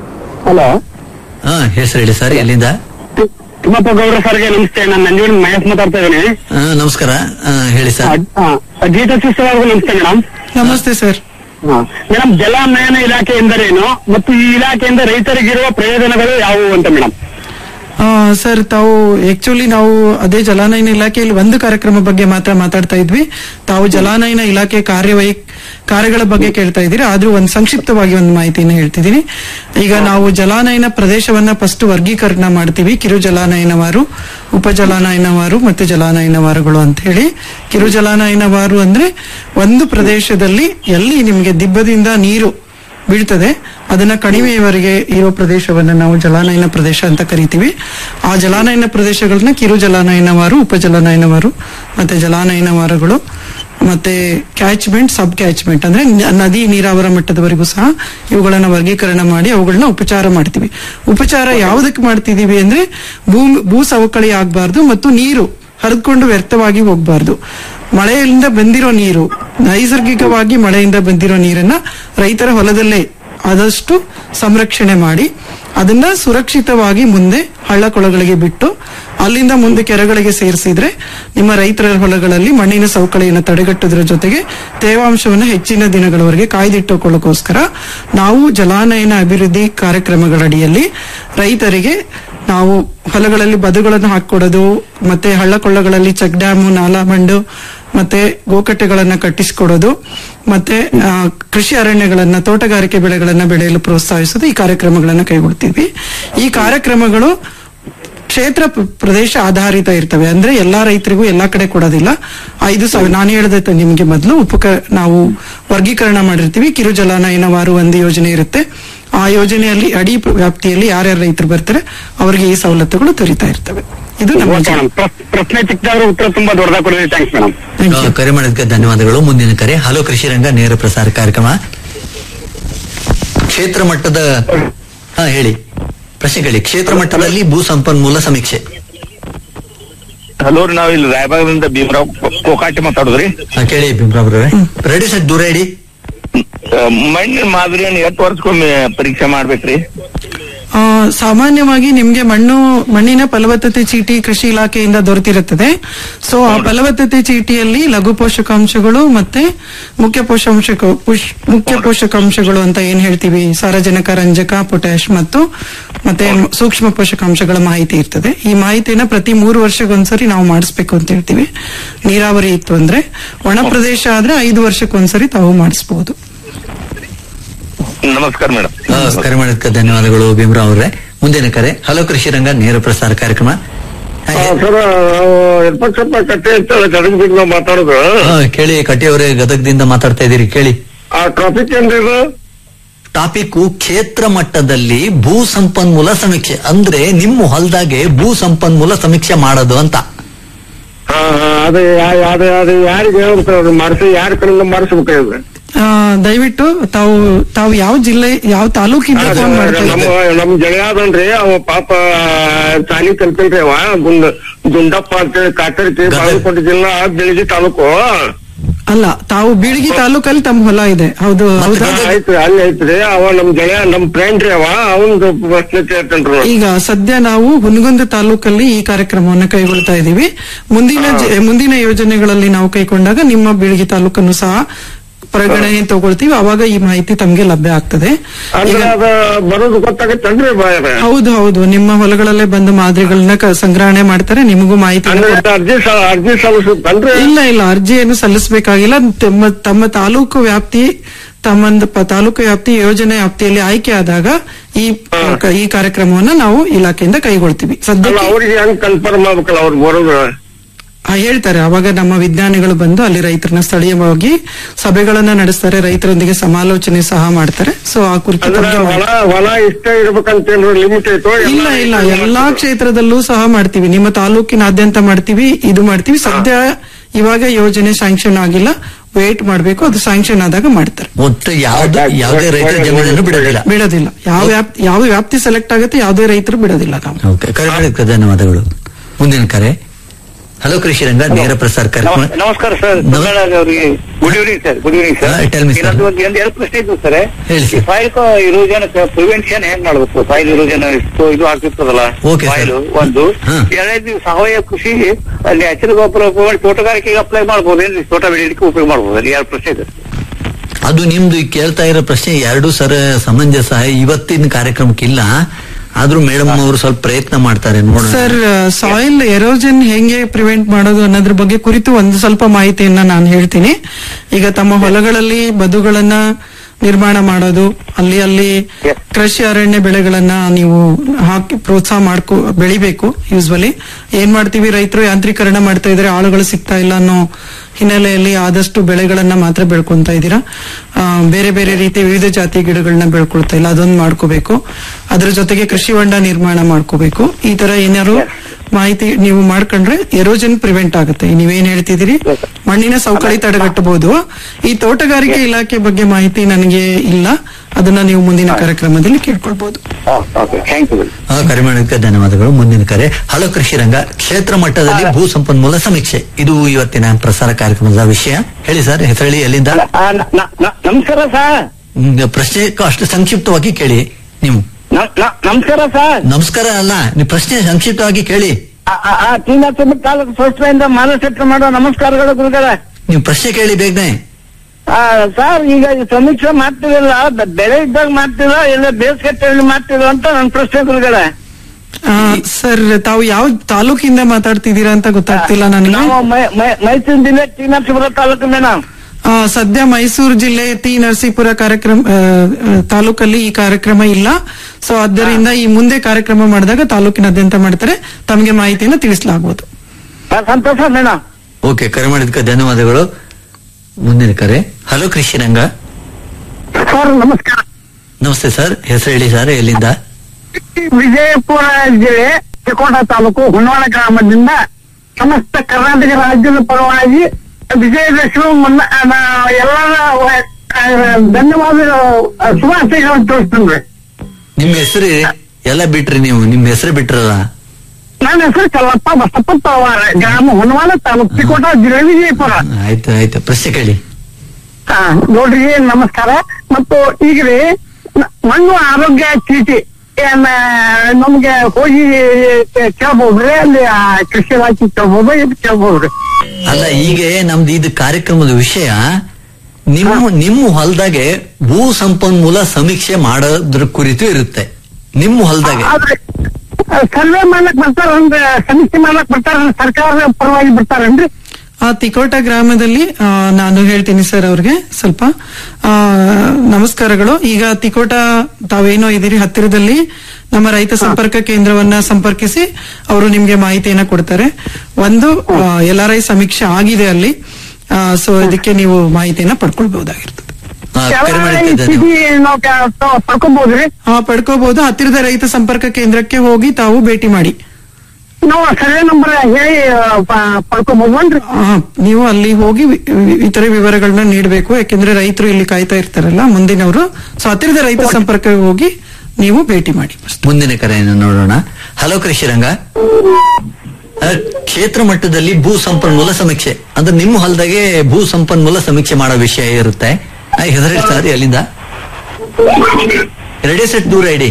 ಹಲೋ ಹಾ ಹೆಸರು ಹೇಳಿ ಸರ್ ಎಲ್ಲಿಂದ ತಿಮ್ಮಪ್ಪ ಗೌಡ್ರ ಸರ್ಗೆ ನಮಸ್ತೆ ನಾನು ನಂಜುಂಡ್ ಮಹೇಶ್ ಮಾತಾಡ್ತಾ ಇದ್ದೀನಿ ಆ, ನಮಸ್ಕಾರ ಆ, ಹೇಳಿ ಸರ್ ಗೀತ ಶಿಸ್ತವಾಗೂ ನಮಸ್ತೆ ಮೇಡಮ್ ನಮಸ್ತೆ ಸರ್ ಮೇಡಮ್ ಜಲನಯನ ಇಲಾಖೆ ಎಂದರೇನು ಮತ್ತು ಈ ಇಲಾಖೆಯಿಂದ ರೈತರಿಗಿರುವ ಪ್ರಯೋಜನಗಳು ಯಾವುವು ಅಂತ ಮೇಡಮ್ ಆ, ಸರ್ ತಾವು ಆಕ್ಚುಲಿ ನಾವು ಅದೇ ಜಲಾನಯನ ಇಲಾಖೆಯಲ್ಲಿ ಒಂದು ಕಾರ್ಯಕ್ರಮ ಬಗ್ಗೆ ಮಾತ್ರ ಮಾತಾಡ್ತಾ ಇದ್ವಿ ತಾವು ಜಲಾನಯನ ಇಲಾಖೆ ಕಾರ್ಯವೈ ಕಾರ್ಯಗಳ ಬಗ್ಗೆ ಕೇಳ್ತಾ ಇದ್ದೀರಿ ಆದ್ರೂ ಒಂದು ಸಂಕ್ಷಿಪ್ತವಾಗಿ ಒಂದು ಮಾಹಿತಿನ ಹೇಳ್ತಿದ್ದೀನಿ ಈಗ ನಾವು ಜಲಾನಯನ ಪ್ರದೇಶವನ್ನ ಫಸ್ಟ್ ವರ್ಗೀಕರಣ ಮಾಡ್ತೀವಿ ಕಿರು ಜಲಾನಯನವಾರು ಉಪ ಜಲಾನಯನವಾರು ಮತ್ತೆ ಜಲಾನಯನವಾರುಗಳು ಅಂತ ಹೇಳಿ ಕಿರು ಜಲಾನಯನವಾರು ಅಂದ್ರೆ ಒಂದು ಪ್ರದೇಶದಲ್ಲಿ ಎಲ್ಲಿ ನಿಮಗೆ ದಿಬ್ಬದಿಂದ ನೀರು ಬೀಳ್ತದೆ ಅದನ್ನ ಕಣಿವೆಯವರೆಗೆ ಇರೋ ಪ್ರದೇಶವನ್ನ ನಾವು ಜಲಾನಯನ ಪ್ರದೇಶ ಅಂತ ಕರಿತೀವಿ ಆ ಜಲಾನಯನ ಪ್ರದೇಶಗಳನ್ನ ಕಿರು ಜಲಾನಯನವಾರು ಉಪ ಜಲಾನಯನವಾರು ಮತ್ತೆ ಜಲಾನಯನವಾರಗಳು ಮತ್ತೆ ಕ್ಯಾಚ್ಮೆಂಟ್ ಸಬ್ ಕ್ಯಾಚ್ಮೆಂಟ್ ಅಂದ್ರೆ ನ- ನದಿ ನೀರಾವರ ಮಟ್ಟದವರೆಗೂ ಸಹ ಇವುಗಳನ್ನ ವರ್ಗೀಕರಣ ಮಾಡಿ ಅವುಗಳನ್ನ ಉಪಚಾರ ಮಾಡ್ತೀವಿ ಉಪಚಾರ ಯಾವುದಕ್ಕೆ ಮಾಡ್ತಿದೀವಿ ಅಂದ್ರೆ ಭೂಮಿ ಭೂ ಸವಕಳಿ ಆಗಬಾರ್ದು ಮತ್ತು ನೀರು ಹರಿದುಕೊಂಡು ವ್ಯರ್ಥವಾಗಿ ಹೋಗಬಾರ್ದು ಮಳೆಯಿಂದ ಬಂದಿರೋ ನೀರು ನೈಸರ್ಗಿಕವಾಗಿ ಮಳೆಯಿಂದ ಬಂದಿರೋ ನೀರನ್ನ ರೈತರ ಹೊಲದಲ್ಲೇ ಆದಷ್ಟು ಸಂರಕ್ಷಣೆ ಮಾಡಿ ಅದನ್ನ ಸುರಕ್ಷಿತವಾಗಿ ಮುಂದೆ ಹಳ್ಳ ಕೊಳಗಳಿಗೆ ಬಿಟ್ಟು ಅಲ್ಲಿಂದ ಮುಂದೆ ಕೆರೆಗಳಿಗೆ ಸೇರಿಸಿದ್ರೆ ನಿಮ್ಮ ರೈತರ ಹೊಲಗಳಲ್ಲಿ ಮಣ್ಣಿನ ಸವಕಳಿಯನ್ನು ತಡೆಗಟ್ಟುವುದರ ಜೊತೆಗೆ ತೇವಾಂಶವನ್ನು ಹೆಚ್ಚಿನ ದಿನಗಳವರೆಗೆ ಕಾಯ್ದಿಟ್ಟುಕೊಳ್ಳೋಕೋಸ್ಕರ ನಾವು ಜಲಾನಯನ ಅಭಿವೃದ್ಧಿ ಕಾರ್ಯಕ್ರಮಗಳಡಿಯಲ್ಲಿ ರೈತರಿಗೆ ನಾವು ಹೊಲಗಳಲ್ಲಿ ಬದುಗಳನ್ನು ಹಾಕೊಡೋದು ಮತ್ತೆ ಹಳ್ಳ ಕೊಳ್ಳಗಳಲ್ಲಿ ಚೆಕ್ ಡ್ಯಾಮು ನಾಲಾ ಬಂಡು ಮತ್ತೆ ಗೋಕಟ್ಟೆಗಳನ್ನ ಕಟ್ಟಿಸಿಕೊಡೋದು ಮತ್ತೆ ಆ, ಕೃಷಿ ಅರಣ್ಯಗಳನ್ನ ತೋಟಗಾರಿಕೆ ಬೆಳೆಗಳನ್ನ ಬೆಳೆಯಲು ಪ್ರೋತ್ಸಾಹಿಸೋದು ಈ ಕಾರ್ಯಕ್ರಮಗಳನ್ನ ಕೈಗೊಳ್ತೀವಿ ಈ ಕಾರ್ಯಕ್ರಮಗಳು ಕ್ಷೇತ್ರ ಪ್ರ- ಪ್ರದೇಶ ಆಧಾರಿತ ಇರ್ತವೆ ಅಂದ್ರೆ ಎಲ್ಲಾ ರೈತರಿಗೂ ಎಲ್ಲಾ ಕಡೆ ಕೊಡೋದಿಲ್ಲ ಐದು ಸಾವಿರ ನಾನು ಹೇಳಿದೆ ತ- ನಿಮ್ಗೆ ಮೊದಲು ಉಪಕ ನಾವು ವರ್ಗೀಕರಣ ಮಾಡಿರ್ತೀವಿ ಕಿರು ಜಲಾನಯನವಾರು ಒಂದು ಯೋಜನೆ ಇರುತ್ತೆ ಆ ಯೋಜನೆಯಲ್ಲಿ ಅಡಿ ಪ್ರ- ವ್ಯಾಪ್ತಿಯಲ್ಲಿ ಯಾರ್ಯಾರು ರೈತರು ಬರ್ತಾರೆ ಅವರಿಗೆ ಈ ಸವಲತ್ತುಗಳು ದೊರೀತಾ ಇರ್ತವೆ ಇದು ನಮ್ಮ ಓಕೆ ಮೇಡಮ್ ಪ್ರಶ್ನೆ ಚಿಕ್ಕದಾದ್ರೂ ಉತ್ತರ ತುಂಬಾ ದೊಡ್ಡದಾಗಿ ಕೊಡಿದ್ರಿ ಥ್ಯಾಂಕ್ಸ್ ಮೇಡಮ್ Thank you. ಆ, ಕರೆ ಮಾಡೋದಕ್ಕೆ ಧನ್ಯವಾದಗಳು ಮುಂದಿನ ಕರೆ ಹಲೋ ಕೃಷಿ ರಂಗ ನೇರ ಪ್ರಸಾರ ಕಾರ್ಯಕ್ರಮ ಕ್ಷೇತ್ರ ಮಟ್ಟದ ಹಾ ಹೇಳಿ ಪ್ರಶ್ನೆ ಕೇಳಿ ಕ್ಷೇತ್ರ ಮಟ್ಟದಲ್ಲಿ ಭೂ ಸಂಪನ್ಮೂಲ ಸಮೀಕ್ಷೆ ಹಲೋ ರೀ ನಾವ್ ಇಲ್ಲಿ ರಾಯಬಾಗದಿಂದ ಭೀಮರಾವ್ ಕೋಕಾಟಿ ಮಾತಾಡುದ್ರಿ ಹಾ, ಕೇಳಿ ಭೀಮರಾವ್ ಅವರೇ ರೆಡಿ ಸೆಟ್ ದೂರ ಇಡಿ ಮಣ್ಣಿನ ಮಾದರಿಯನ್ನು ಎಷ್ಟು ವರ್ಷಕ್ಕೊಮ್ಮೆ ಪರೀಕ್ಷೆ ಮಾಡ್ಬೇಕ್ರಿ ಆ, ಸಾಮಾನ್ಯವಾಗಿ ನಿಮ್ಗೆ ಮಣ್ಣು ಮಣ್ಣಿನ ಫಲವತ್ತತೆ ಚೀಟಿ ಕೃಷಿ ಇಲಾಖೆಯಿಂದ ದೊರೆತಿರುತ್ತದೆ ಸೊ ಆ ಫಲವತ್ತತೆ ಚೀಟಿಯಲ್ಲಿ ಲಘು ಪೋಷಕಾಂಶಗಳು ಮತ್ತೆ ಮುಖ್ಯ ಪೋಷಾಂಶ ಪುಷ್- ಮುಖ್ಯ ಪೋಷಕಾಂಶಗಳು ಅಂತ ಏನ್ ಹೇಳ್ತೀವಿ ಸಾರಜನಕ ರಂಜಕ ಪೊಟ್ಯಾಶ್ ಮತ್ತು ಮತ್ತೆ ಸೂಕ್ಷ್ಮ ಪೋಷಕಾಂಶಗಳ ಮಾಹಿತಿ ಇರ್ತದೆ ಈ ಮಾಹಿತಿನ ಪ್ರತಿ ಮೂರು ವರ್ಷಕ್ಕೊಂದ್ಸರಿ ನಾವು ಮಾಡಿಸ್ಬೇಕು ಅಂತ ಹೇಳ್ತೀವಿ ನೀರಾವರಿ ಇತ್ತು ಅಂದ್ರೆ ಒಣ ಪ್ರದೇಶ ಆದ್ರೆ ಐದು ವರ್ಷಕ್ಕೊಂದ್ಸರಿ ತಾವು ಮಾಡಿಸಬಹುದು ನಮಸ್ಕಾರ ಮೇಡಮ್ ಆ, ಕರೆ ಮಾಡೋದಕ್ಕೆ ಧನ್ಯವಾದಗಳು ಭೀಮರಾವ್ ಅವರೇ ಮುಂದಿನ ಕರೆ ಹಲೋ ಕೃಷಿ ರಂಗ ನೇರ ಪ್ರಸಾರ ಕಾರ್ಯಕ್ರಮ ಹಾ, ಸರ್ ಎಪ್ಪತ್ತಪ್ಪ ಕಟ್ಟೆ ಅಂತ ಗದಗ ನಾವು ಮಾತಾಡೋದು ಹಾ, ಕೇಳಿ ಕಟ್ಟಿಯವರೇ ಗದಗದಿಂದ ಮಾತಾಡ್ತಾ ಇದ್ದೀರಿ ಕೇಳಿ ಆ ಟ್ರಾಫಿಕ್ ಏನ್ರಿ ಇದು ಟಾಪಿಕ್ ಕ್ಷೇತ್ರ ಮಟ್ಟದಲ್ಲಿ ಭೂ ಸಂಪನ್ಮೂಲ ಸಮೀಕ್ಷೆ ಅಂದ್ರೆ ನಿಮ್ಮ ಹೊಲದಾಗೆ ಭೂ ಸಂಪನ್ಮೂಲ ಸಮೀಕ್ಷೆ ಮಾಡೋದು ಅಂತ ಹಾ ಹಾ ಅದು ಯಾ- ಅದು ಅದು ಯಾರಿಗೆ ಹೇಳ್ಬೇಕು ಮಾಡಿಸಿ ಯಾರ ಕಡೆಯಿಂದ ಮಾಡಿಸ್ಬೇಕಾಗಿದೆ ಆ, ದಯವಿಟ್ಟು ತಾವು ತಾವು ಯಾವ ಜಿಲ್ಲೆ ಯಾವ ತಾಲೂಕಿಂದ ಫೋನ್ ಮಾಡ್ತಾ ನಮ್ಮ ಇದ್ದೀರಿ? ನಮ್ ಗೆಳೆಯಾದನ್ರಿ ಅವ ಪಾಪ ಸಾಲಿ ಕಲ್ತಿಲ್ರಿ ಅವ ಗುಂಡ ಗುಂಡಪ್ಪ ಅಂತೇಳಿ ಕಾಕರಿಕೆ ಗದಗ. ಬಾಗಲಕೋಟೆ ಜಿಲ್ಲಾ ಬೆಳಗಿ ತಾಲೂಕು ಅಲ್ಲ ತಾವು ಬೀಳಗಿ ತಾಲೂಕಲ್ಲಿ ತಮ್ಮ ಹೊಲ ಇದೆ ಹೌದು ಹೌದಾ ಹಾ, ಐತ್ರಿ ಅಲ್ಲಿ ಐತ್ರಿ ಅವ ನಮ್ ಗೆಳೆಯ ನಮ್ ಫ್ರೆಂಡ್ ರೀ ಅವ ಅವನ್ದು ಪ್ರಶ್ನೆ ಕೇಳ್ತೇನ್ರಿ ಈಗ ಸದ್ಯ ನಾವು ಹುನಗುಂದ ತಾಲೂಕಲ್ಲಿ ಈ ಕಾರ್ಯಕ್ರಮವನ್ನು ಕೈಗೊಳ್ತಾ ಇದ್ದೀವಿ ಮುಂದಿನ ಜ- ಮುಂದಿನ ಯೋಜನೆಗಳಲ್ಲಿ ನಾವು ಕೈಗೊಂಡಾಗ ನಿಮ್ಮ ಬೀಳಗಿ ತಾಲೂಕನ್ನು ಸಹ ಪರಿಗಣನೆ ತಗೊಳ್ತೀವಿ ಅವಾಗ ಈ ಮಾಹಿತಿ ತಮ್ಗೆ ಲಭ್ಯ ಆಗ್ತದೆ ಈಗ ಅಂದ್ರೆ ಅದ ಬರೋದು ಗೊತ್ತಾಗತ್ತನ್ರಿ ಬಾಯ್ ಹೌದು ಹೌದು ನಿಮ್ಮ ಹೊಲಗಳಲ್ಲೇ ಬಂದು ಮಾದರಿಗಳನ್ನ ಕ- ಸಂಗ್ರಹಣೆ ಮಾಡ್ತಾರೆ ನಿಮಗೂ ಮಾಹಿತಿ ಅಂದ್ರೆ ಅದ್ ಅರ್ಜಿ ಸ- ಅರ್ಜಿ ಸಲ್ಲಿಸುತ್ತನ್ರಿ ಇಲ್ಲ ಇಲ್ಲ ಅರ್ಜಿಯನ್ನು ಸಲ್ಲಿಸಬೇಕಾಗಿಲ್ಲ ತಮ್ಮ ತಮ್ಮ ತಾಲೂಕು ವ್ಯಾಪ್ತಿ ತಮ್ಮೊಂದು ಪ- ತಾಲೂಕು ವ್ಯಾಪ್ತಿ ಯೋಜನೆ ವ್ಯಾಪ್ತಿಯಲ್ಲಿ ಆಯ್ಕೆ ಆದಾಗ ಈ ಈ ಕಾರ್ಯಕ್ರಮವನ್ನ ನಾವು ಇಲಾಖೆಯಿಂದ ಕೈಗೊಳ್ತೀವಿ ಅಲ್ಲ ಸದ್ಯಕ್ಕೆ ಅವ್ರಿಗೆ ಹೆಂಗ್ ಕನ್ಫರ್ಮ್ ಆಗ್ಬೇಕಲ್ಲ ಅವ್ರು ಬರೋದು ಆ, ಹೇಳ್ತಾರೆ ಅವಾಗ ನಮ್ಮ ವಿಜ್ಞಾನಿಗಳು ಬಂದು ಅಲ್ಲಿ ರೈತರನ್ನ ಸ್ಥಳೀಯವಾಗಿ ಸಭೆಗಳನ್ನ ನಡೆಸ್ತಾರೆ ರೈತರೊಂದಿಗೆ ಸಮಾಲೋಚನೆ ಸಹ ಮಾಡ್ತಾರೆ ಸೊ ಆ ಕುರಿತು ಅಂದ್ರೆ ತಮಗೆ ಹೊಲ ಹೊಲ ಇಷ್ಟ ಇರ್ಬೇಕಂತೇನ್ರಿ ಲಿಮಿಟ್ ಐತೋ ಇಲ್ಲ ಇಲ್ಲ ಎಲ್ಲಾ ಕ್ಷೇತ್ರದಲ್ಲೂ ಸಹ ಮಾಡ್ತೀವಿ ನಿಮ್ಮ ತಾಲೂಕಿನಾದ್ಯಂತ ಮಾಡ್ತೀವಿ ಇದು ಮಾಡ್ತೀವಿ ಸದ್ಯ ಇವಾಗ ಯೋಜನೆ ಸ್ಯಾಂಕ್ಷನ್ ಆಗಿಲ್ಲ ವೇಟ್ ಮಾಡಬೇಕು ಅದು ಸ್ಯಾಂಕ್ಷನ್ ಆದಾಗ ಮಾಡ್ತಾರೆ ಒಟ್ಟು ಯಾವ್ದು ಯಾವುದೇ ರೈತರ ಜಮೀನನ್ನು ಬಿಡೋದಿಲ್ಲ ಬಿಡೋದಿಲ್ಲ ಯಾವ ವ್ಯಾಪ್ತಿ ಯಾವ ವ್ಯಾಪ್ತಿ ಸೆಲೆಕ್ಟ್ ಆಗುತ್ತೆ ಯಾವುದೇ ರೈತರು ಬಿಡೋದಿಲ್ಲ ನಾವು ಓಕೆ ಕರೆ ಮಾಡಿದ್ದಕ್ಕೆ ಧನ್ಯವಾದಗಳು ಮುಂದಿನ ಕರೆ ಹಲೋ ಕೃಷಿ ರಂಗ ನೇರ ಪ್ರಸಾರ ಕಾರ್ಯಕ್ರಮ ನಮ- ನಮಸ್ಕಾರ ಸರ್ ನಮ- ಕನ್ನಡ ಅವರಿಗೆ good evening sir good evening sir ಹಾ, tell me, sir. ಇನ್ನೊಂದು ಒಂದು ಒಂದು ಎರಡು ಪ್ರಶ್ನೆ ಇದ್ವು ಸರ್ ಹೇಳಿ, sir. ಫೈಲ್ ಇರೋಜನ್ ಪ್ರಿವೆನ್ಷನ್ ಹೆಂಗ್ ಮಾಡ್ಬೇಕು ಫೈಲ್ ಇರೋಜನ್ ಇದು ಆಗ್ತಿರ್ತದಲ್ಲ Okay, sir. ಫೈಲ್ ಒಂದು ಹಾ. ಎರಡನೇದು ಸಾವಯವ ಕೃಷಿ ನ್ಯಾಚುರಲ್ ಗೊಬ್ಬರ ಉಪಯೋಗ ತೋಟಗಾರಿಕೆಗೆ ಅಪ್ಲೈ ಮಾಡ್ಬೋದೇನ್ರಿ ತೋಟ ಬೆಳೆಯಲಿಕ್ಕೆ ಉಪಯೋಗ ಮಾಡ್ಬೋದು ಎರಡು ಪ್ರಶ್ನೆ ಇದೆ ಅದು ನಿಮ್ದು ಈ ಕೇಳ್ತಾ ಇರೋ ಪ್ರಶ್ನೆ ಎರಡು ಸರ ಸಮಂಜಸ ಇವತ್ತಿನ ಕಾರ್ಯಕ್ರಮಕ್ಕಿಲ್ಲ ಆದ್ರೂ ಮೇಡಮ್ ಅವರು ಸ್ವಲ್ಪ ಪ್ರಯತ್ನ ಮಾಡ್ತಾರೆ ನೋಡೋಣ ಸರ್ ಸಾಯಿಲ್ ಎರೋಜನ್ ಹೆಂಗೆ ಪ್ರಿವೆಂಟ್ ಮಾಡೋದು ಅನ್ನೋದ್ರ ಬಗ್ಗೆ ಕುರಿತು ಒಂದು ಸ್ವಲ್ಪ ಮಾಹಿತಿಯನ್ನ ನಾನು ಹೇಳ್ತೀನಿ ಈಗ ತಮ್ಮ ಹೊಲಗಳಲ್ಲಿ ಬದುಗಳನ್ನ ನಿರ್ಮಾಣ ಮಾಡೋದು ಅಲ್ಲಿ ಅಲ್ಲಿ ಕೃಷಿ ಅರಣ್ಯ ಬೆಳೆಗಳನ್ನ ನೀವು ಹಾಕಿ ಪ್ರೋತ್ಸಾಹ ಮಾಡ್ಕೊ ಬೆಳಿಬೇಕು ಯೂಸ್ವಲಿ ಏನ್ ಮಾಡ್ತೀವಿ ರೈತರು ಯಾಂತ್ರೀಕರಣ ಮಾಡ್ತಾ ಇದ್ರೆ ಆಳುಗಳು ಸಿಗ್ತಾ ಇಲ್ಲ ಅನ್ನೋ ಹಿನ್ನೆಲೆಯಲ್ಲಿ ಆದಷ್ಟು ಬೆಳೆಗಳನ್ನ ಮಾತ್ರ ಬೆಳ್ಕೊಂತ ಇದ್ದೀರಾ ಆ, ಬೇರೆ ಬೇರೆ ರೀತಿಯ ವಿವಿಧ ಜಾತಿ ಗಿಡಗಳನ್ನ ಬೆಳ್ಕೊಳ್ತಾ ಇಲ್ಲ ಅದೊಂದು ಮಾಡ್ಕೋಬೇಕು ಅದ್ರ ಜೊತೆಗೆ ಕೃಷಿ ಹೊಂಡ ನಿರ್ಮಾಣ ಮಾಡ್ಕೋಬೇಕು ಈ ತರ ಏನಾದ್ರು ಮಾಹಿತಿ ನೀವು ಮಾಡ್ಕೊಂಡ್ರೆ ಎರೋಜನ್ ಪ್ರಿವೆಂಟ್ ಆಗುತ್ತೆ ನೀವೇನ್ ಹೇಳ್ತಿದ್ದೀರಿ ಮಣ್ಣಿನ ಸವಕಳಿ ತಡೆಗಟ್ಟಬಹುದು ಈ ತೋಟಗಾರಿಕೆ ಇಲಾಖೆ ಬಗ್ಗೆ ಮಾಹಿತಿ ನನಗೆ ಇಲ್ಲ ಅದನ್ನ ನೀವು ಮುಂದಿನ ಕಾರ್ಯಕ್ರಮದಲ್ಲಿ ಕೇಳ್ಕೊಳ್ಬಹುದು ಓಕೆ ಥ್ಯಾಂಕ್ ಯು ಆ, ಕರೆ ಮಾಡೋದಕ್ಕೆ ಧನ್ಯವಾದಗಳು ಮುಂದಿನ ಕರೆ ಹಲೋ ಕೃಷಿ ರಂಗ ಕ್ಷೇತ್ರ ಮಟ್ಟದಲ್ಲಿ ಭೂ ಸಂಪನ್ಮೂಲ ಸಮೀಕ್ಷೆ ಇದು ಇವತ್ತಿನ ಪ್ರಸಾರ ಕಾರ್ಯಕ್ರಮದ ವಿಷಯ ಹೇಳಿ ಸರ್ ಹೆಸರಳಿ ಎಲ್ಲಿಂದ ನಮಸ್ಕಾರ ಸರ್ ಹ್ಮ್, ಪ್ರಶ್ನೆ ಅಷ್ಟು ಸಂಕ್ಷಿಪ್ತವಾಗಿ ಕೇಳಿ ನೀವು ನಮಸ್ಕಾರ ಸರ್ ನಮಸ್ಕಾರ ಅಲ್ಲ ನೀವು ಪ್ರಶ್ನೆ ಸಂಕ್ಷಿಪ್ತವಾಗಿ ಕೇಳಿ ಶ್ರೀನಾಥ ತಾಲೂಕು ಸಂಸ್ಥೆಯಿಂದ ಮಾನಸೆಟ್ಟ ಮಾಡೋ ನಮಸ್ಕಾರಗಳು ಗುರುಗಳ ನೀವು ಪ್ರಶ್ನೆ ಕೇಳಿ ಬೇಗನೆ ಸರ್ ಈಗ ಈ ಸಮೀಕ್ಷೆ ಮಾಡ್ತಿರಲ್ಲ ಬ- ಬೆಳೆ ಇದ್ದಾಗ ಮಾಡ್ತಿಲ್ಲ ಇಲ್ಲ ಬೇಸಿಗೆ ಟೈಮಲ್ಲಿ ಮಾಡ್ತಿಲ್ಲ ಅಂತ ನನ್ನ ಪ್ರಶ್ನೆ ಗುರುಗಳ ಆ, ಸರ್ ತಾವು ಯಾವ ತಾಲೂಕಿಂದ ಮಾತಾಡ್ತಿದ್ದೀರಾ ಅಂತ ಗೊತ್ತಾಗ್ತಿಲ್ಲ ನನಗೆ ನಾವು ಮೈ- ಮೈ- ಮೈಸೂರು ಜಿಲ್ಲೆ ಶ್ರೀನಾಥಪುರ ತಾಲೂಕು ಮೇಡಮ್ ಆ, ಸದ್ಯ ಮೈಸೂರು ಜಿಲ್ಲೆ ಟಿ ನರಸೀಪುರ ಕಾರ್ಯಕ್ರಮ ಆ, ಆ, ತಾಲೂಕಲ್ಲಿ ಈ ಕಾರ್ಯಕ್ರಮ ಇಲ್ಲ ಸೊ ಆದ್ದರಿಂದ ಈ ಮುಂದೆ ಕಾರ್ಯಕ್ರಮ ಮಾಡಿದಾಗ ತಾಲೂಕಿನಾದ್ಯಂತ ಮಾಡ್ತಾರೆ ತಮಗೆ ಮಾಹಿತಿಯನ್ನು ತಿಳಿಸಲಾಗುವುದು ಸಂತೋಷ ಮೇಡಮ್ ಓಕೆ ಕರೆ ಮಾಡಿದ್ದಕ್ಕೆ ಧನ್ಯವಾದಗಳು ಮುಂದಿನ ಕರೆ ಹಲೋ ಕೃಷಿ ರಂಗ ಸರ್ ನಮಸ್ಕಾರ ನಮಸ್ತೆ ಸರ್ ಹೆಸರು ಹೇಳಿ ಸರ್ ಎಲ್ಲಿಂದ ವಿಜಯಪುರ ಜಿಲ್ಲೆ ಚಿಕೋಟ ತಾಲೂಕು ಹುಣ್ಣವಾಡ ಗ್ರಾಮದಿಂದ ಸಮಸ್ತ ಕರ್ನಾಟಕ ರಾಜ್ಯದ ಪರವಾಗಿ ವಿಜಯದಶಮಿ ಮುನ್ನ ನಾ ಎಲ್ಲರ ವ- ಆ, ಧನ್ಯವಾದ ಆ, ಶುಭಾಶಯಗಳನ್ನು ತಿಳಿಸ್ತೀನಿ ನಿಮ್ಮ ಹೆಸರು ಎಲ್ಲ ಬಿಟ್ರಿ ನೀವು ನಿಮ್ ಹೆಸರು ಬಿಟ್ರಲ್ಲ ನನ್ನ ಹೆಸರು ಚಲ್ಲಪ್ಪ ಬಸಪ್ಪ ತವಾರ ಗ್ರಾಮ ಹುಣ್ಣವಾಡ ತಾಲೂಕು ಚಿಕೋಟ ಜಿಲ್ಲೆ ವಿಜಯಪುರ ಆಯ್ತು ಆಯ್ತು ಪ್ರಶ್ನೆ ಕೇಳಿ ಹಾ ನೋಡ್ರಿ ನಮಸ್ಕಾರ ಮತ್ತು ಈಗ ರೀ ನ- ಮಣ್ಣು ಆರೋಗ್ಯ ಚೀಟಿ ಏನ್ ನಮ್ಗೆ ಹೋಗಿ ಕೇಳ್ಬೋದ್ರಿ ಅಲ್ಲಿ ಆ ಕೃಷಿ ಇಲಾಖೆ ಕೇಳ್ಬೋದು ಇದು ಕೇಳ್ಬೋದ್ರಿ ಅಲ್ಲ ಈಗ ನಮ್ದು ಇದು ಕಾರ್ಯಕ್ರಮದ ವಿಷಯ ನಿಮ್ಮ ನಿಮ್ಮ ಹೊಲದಾಗೆ ಭೂ ಸಂಪನ್ಮೂಲ ಸಮೀಕ್ಷೆ ಮಾಡೋದ್ರ ಕುರಿತು ಇರುತ್ತೆ ನಿಮ್ಮ ಹೊಲದಾಗೆ ಆದ್ರೆ ಸರ್ವೆ ಮಾಡ್ಲಕ್ ಬರ್ತಾರನ್ರಿ ಸಮೀಕ್ಷೆ ಮಾಡ್ಲಕ್ ಬರ್ತಾರ ಸರ್ಕಾರದ ಪರವಾಗಿ ಬರ್ತಾರನ್ರಿ ಆ ತಿಕೋಟ ಗ್ರಾಮದಲ್ಲಿ ಆ, ನಾನು ಹೇಳ್ತೀನಿ ಸರ್ ಅವ್ರಿಗೆ ಸ್ವಲ್ಪ ಆ, ನಮಸ್ಕಾರಗಳು ಈಗ ತಿಕೋಟ ತಾವೇನೋ ಇದ್ದೀರಿ ಹತ್ತಿರದಲ್ಲಿ ನಮ್ಮ ರೈತ ಸಂಪರ್ಕ ಕೇಂದ್ರವನ್ನ ಸಂಪರ್ಕಿಸಿ ಅವರು ನಿಮ್ಗೆ ಮಾಹಿತಿಯನ್ನ ಕೊಡ್ತಾರೆ ಒಂದು ಎಲ್ ಆರ್ ಐ ಸಮೀಕ್ಷೆ ಆಗಿದೆ ಅಲ್ಲಿ ಸೊ ಇದಕ್ಕೆ ನೀವು ಮಾಹಿತಿಯನ್ನ ಪಡ್ಕೊಳ್ಬಹುದಾಗಿರ್ತದೆ ಆ, ಕರೆ ಮಾಡಿದ್ದಕ್ಕೆ ಧನ್ಯವಾದ. ಚೀಟಿ ನಾವು ಕ- ತ- ಪಡ್ಕೊಬೋದ್ರಿ ಆ ಪಡ್ಕೋಬಹುದು ಹತ್ತಿರದ ರೈತ ಸಂಪರ್ಕ ಕೇಂದ್ರಕ್ಕೆ ಹೋಗಿ ತಾವು ಭೇಟಿ ಮಾಡಿ ನಾವು ಸರ್ವೆ ನಂಬರ್ ಹೇಳಿ ಪ- ಪಡ್ಕೊಬೋದನ್ರಿ ಆ, ನೀವು ಅಲ್ಲಿ ಹೋಗಿ ವಿ- ವಿ- ಇತರೆ ವಿವರಗಳನ್ನ ನೀಡಬೇಕು ಯಾಕೆಂದ್ರೆ ರೈತರು ಇಲ್ಲಿ ಕಾಯ್ತಾ ಇರ್ತಾರಲ್ಲ ಮುಂದಿನವರು ಸೊ ಹತ್ತಿರದ ರೈತ ಸಂಪರ್ಕ ಹೋಗಿ ನೀವು ಭೇಟಿ ಮಾಡಿ ಮುಂದಿನ ಕರೆಯನ್ನು ನೋಡೋಣ ಹಲೋ ಕೃಷಿ ರಂಗ ಆ, ಕ್ಷೇತ್ರ ಮಟ್ಟದಲ್ಲಿ ಭೂ ಸಂಪನ್ಮೂಲ ಸಮೀಕ್ಷೆ ಅಂದ್ರೆ ನಿಮ್ಮ ಹೊಲದಾಗೆ ಭೂ ಸಂಪನ್ಮೂಲ ಸಮೀಕ್ಷೆ ಮಾಡೋ ವಿಷಯ ಇರುತ್ತೆ ಆ, ಹೆಸರು ಹೇಳಿ ಸರ್ ಎಲ್ಲಿಂದ ಎರಡೇ ಸೆಟ್ ದೂರ ಇಡಿ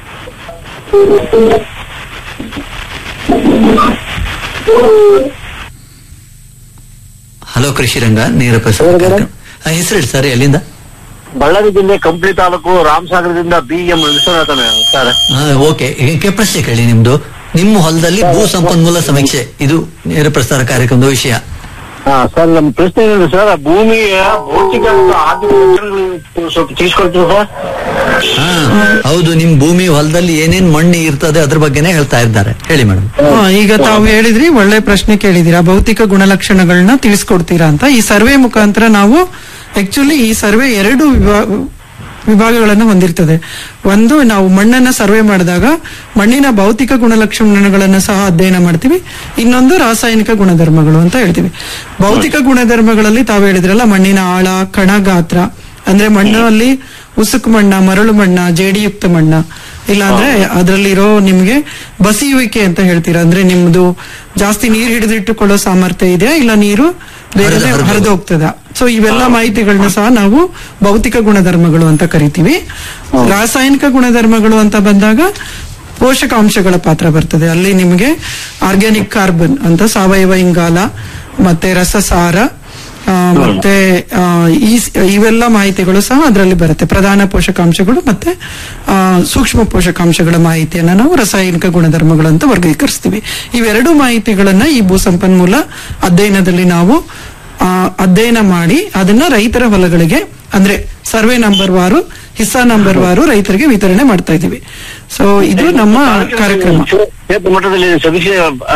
ಹಲೋ ಕೃಷಿ ರಂಗ ನೇರ ಪ್ರಸಾರ ಕಾರ್ಯಕ್ರಮ ಆ, ಹೆಸರು ಹೇಳಿ ಸರ್ ಎಲ್ಲಿಂದ ಬಳ್ಳಾರಿ ಜಿಲ್ಲೆ ಕಂಪ್ಲಿ ತಾಲೂಕು ರಾಮಸಾಗರದಿಂದ ಬಿ ಎಂ ವಿಶ್ವನಾಥನ ಸರ್ ಹಾ, ಓಕೆ ಈಗ ಪ್ರಶ್ನೆ ಕೇಳಿ ನಿಮ್ದು ನಿಮ್ಮ ಹೊಲದಲ್ಲಿ ಭೂ ಸಂಪನ್ಮೂಲ ಸಮೀಕ್ಷೆ ಇದು ನೇರ ಪ್ರಸಾರ ಕಾರ್ಯಕ್ರಮದ ವಿಷಯ ಹಾ ಸರ್ ನಮ್ಮ ಪ್ರಶ್ನೆ ಏನಿದೆ ಸರ್ ಭೂಮಿಯ ಭೌತಿಕ ಮತ್ತು ಆರ್ಥಿಕ ಲಕ್ಷಣಗಳು ಸ್ವಲ್ಪ ತಿಳಿಸ್ಕೊಡ್ತೀವಿ ಸರ್ ಹಾ ಹೌದು ನಿಮ್ ಭೂಮಿ ಹೊಲದಲ್ಲಿ ಏನೇನ್ ಮಣ್ಣು ಇರ್ತದೆ ಅದ್ರ ಬಗ್ಗೆನೇ ಹೇಳ್ತಾ ಇದ್ದಾರೆ ಹೇಳಿ ಮೇಡಮ್ ಆ, ಈಗ ತಾವು ಹೇಳಿದ್ರಿ ಒಳ್ಳೆ ಪ್ರಶ್ನೆ ಕೇಳಿದೀರಾ ಭೌತಿಕ ಗುಣಲಕ್ಷಣಗಳನ್ನ ತಿಳಿಸ್ಕೊಡ್ತೀರಾ ಅಂತ ಈ ಸರ್ವೆ ಮುಖಾಂತರ ನಾವು ಆಕ್ಚುಲಿ ಈ ಸರ್ವೆ ಎರಡು ವಿಭಾ- ವಿಭಾಗಗಳನ್ನು ಹೊಂದಿರ್ತದೆ ಒಂದು ನಾವು ಮಣ್ಣನ್ನ ಸರ್ವೆ ಮಾಡಿದಾಗ ಮಣ್ಣಿನ ಭೌತಿಕ ಗುಣಲಕ್ಷಣಗಳನ್ನು ಸಹ ಅಧ್ಯಯನ ಮಾಡ್ತೀವಿ ಇನ್ನೊಂದು ರಾಸಾಯನಿಕ ಗುಣಧರ್ಮಗಳು ಅಂತ ಹೇಳ್ತೀವಿ ಭೌತಿಕ ಗುಣಧರ್ಮಗಳಲ್ಲಿ ತಾವು ಹೇಳಿದ್ರಲ್ಲ ಮಣ್ಣಿನ ಆಳ ಕಣ ಗಾತ್ರ ಅಂದ್ರೆ ಮಣ್ಣಲ್ಲಿ ಉಸುಕು ಮಣ್ಣ ಮರಳು ಮಣ್ಣ ಜೇಡಿಯುಕ್ತ ಮಣ್ಣ ಇಲ್ಲಾಂದ್ರೆ ಅದರಲ್ಲಿರೋ ನಿಮ್ಗೆ ಬಸಿಯುವಿಕೆ ಅಂತ ಹೇಳ್ತೀರಾ ಅಂದ್ರೆ ನಿಮ್ದು ಜಾಸ್ತಿ ನೀರು ಹಿಡಿದಿಟ್ಟುಕೊಳ್ಳೋ ಸಾಮರ್ಥ್ಯ ಇದೆಯಾ ಇಲ್ಲ ನೀರು ಬೇಗನೆ ಹರಿದು ಹೋಗ್ತದ ಸೊ ಇವೆಲ್ಲ ಮಾಹಿತಿಗಳನ್ನ ಸಹ ನಾವು ಭೌತಿಕ ಗುಣಧರ್ಮಗಳು ಅಂತ ಕರಿತೀವಿ ರಾಸಾಯನಿಕ ಗುಣಧರ್ಮಗಳು ಅಂತ ಬಂದಾಗ ಪೋಷಕಾಂಶಗಳ ಪಾತ್ರ ಬರ್ತದೆ ಅಲ್ಲಿ ನಿಮಗೆ ಆರ್ಗ್ಯಾನಿಕ್ ಕಾರ್ಬನ್ ಅಂತ ಸಾವಯವ ಇಂಗಾಲ ಮತ್ತೆ ರಸಸಾರ ಆ, ಮತ್ತೆ ಆ, ಈ ಸ್- ಇವೆಲ್ಲ ಮಾಹಿತಿಗಳು ಸಹ ಅದರಲ್ಲಿ ಬರುತ್ತೆ ಪ್ರಧಾನ ಪೋಷಕಾಂಶಗಳು ಮತ್ತೆ ಆ, ಸೂಕ್ಷ್ಮ ಪೋಷಕಾಂಶಗಳ ಮಾಹಿತಿಯನ್ನ ನಾವು ರಾಸಾಯನಿಕ ಗುಣಧರ್ಮಗಳು ಅಂತ ವರ್ಗೀಕರಿಸ್ತೀವಿ ಇವೆರಡು ಮಾಹಿತಿಗಳನ್ನ ಈ ಭೂ ಸಂಪನ್ಮೂಲ ಅಧ್ಯಯನದಲ್ಲಿ ನಾವು ಆ, ಅಧ್ಯಯನ ಮಾಡಿ ಅದನ್ನ ರೈತರ ಹೊಲಗಳಿಗೆ ಅಂದ್ರೆ ಸರ್ವೆ ನಂಬರ್ ವಾರು ಹಿಸ್ಸಾ ನಂಬರ್ ವಾರು ರೈತರಿಗೆ ವಿತರಣೆ ಮಾಡ್ತಾ ಇದೀವಿ ಸೊ ಇದು ನಮ್ಮ ಕಾರ್ಯಕ್ರಮ ಕ್ಷೇತ್ರ ಮಟ್ಟದಲ್ಲಿ ಸಮೀಕ್ಷೆ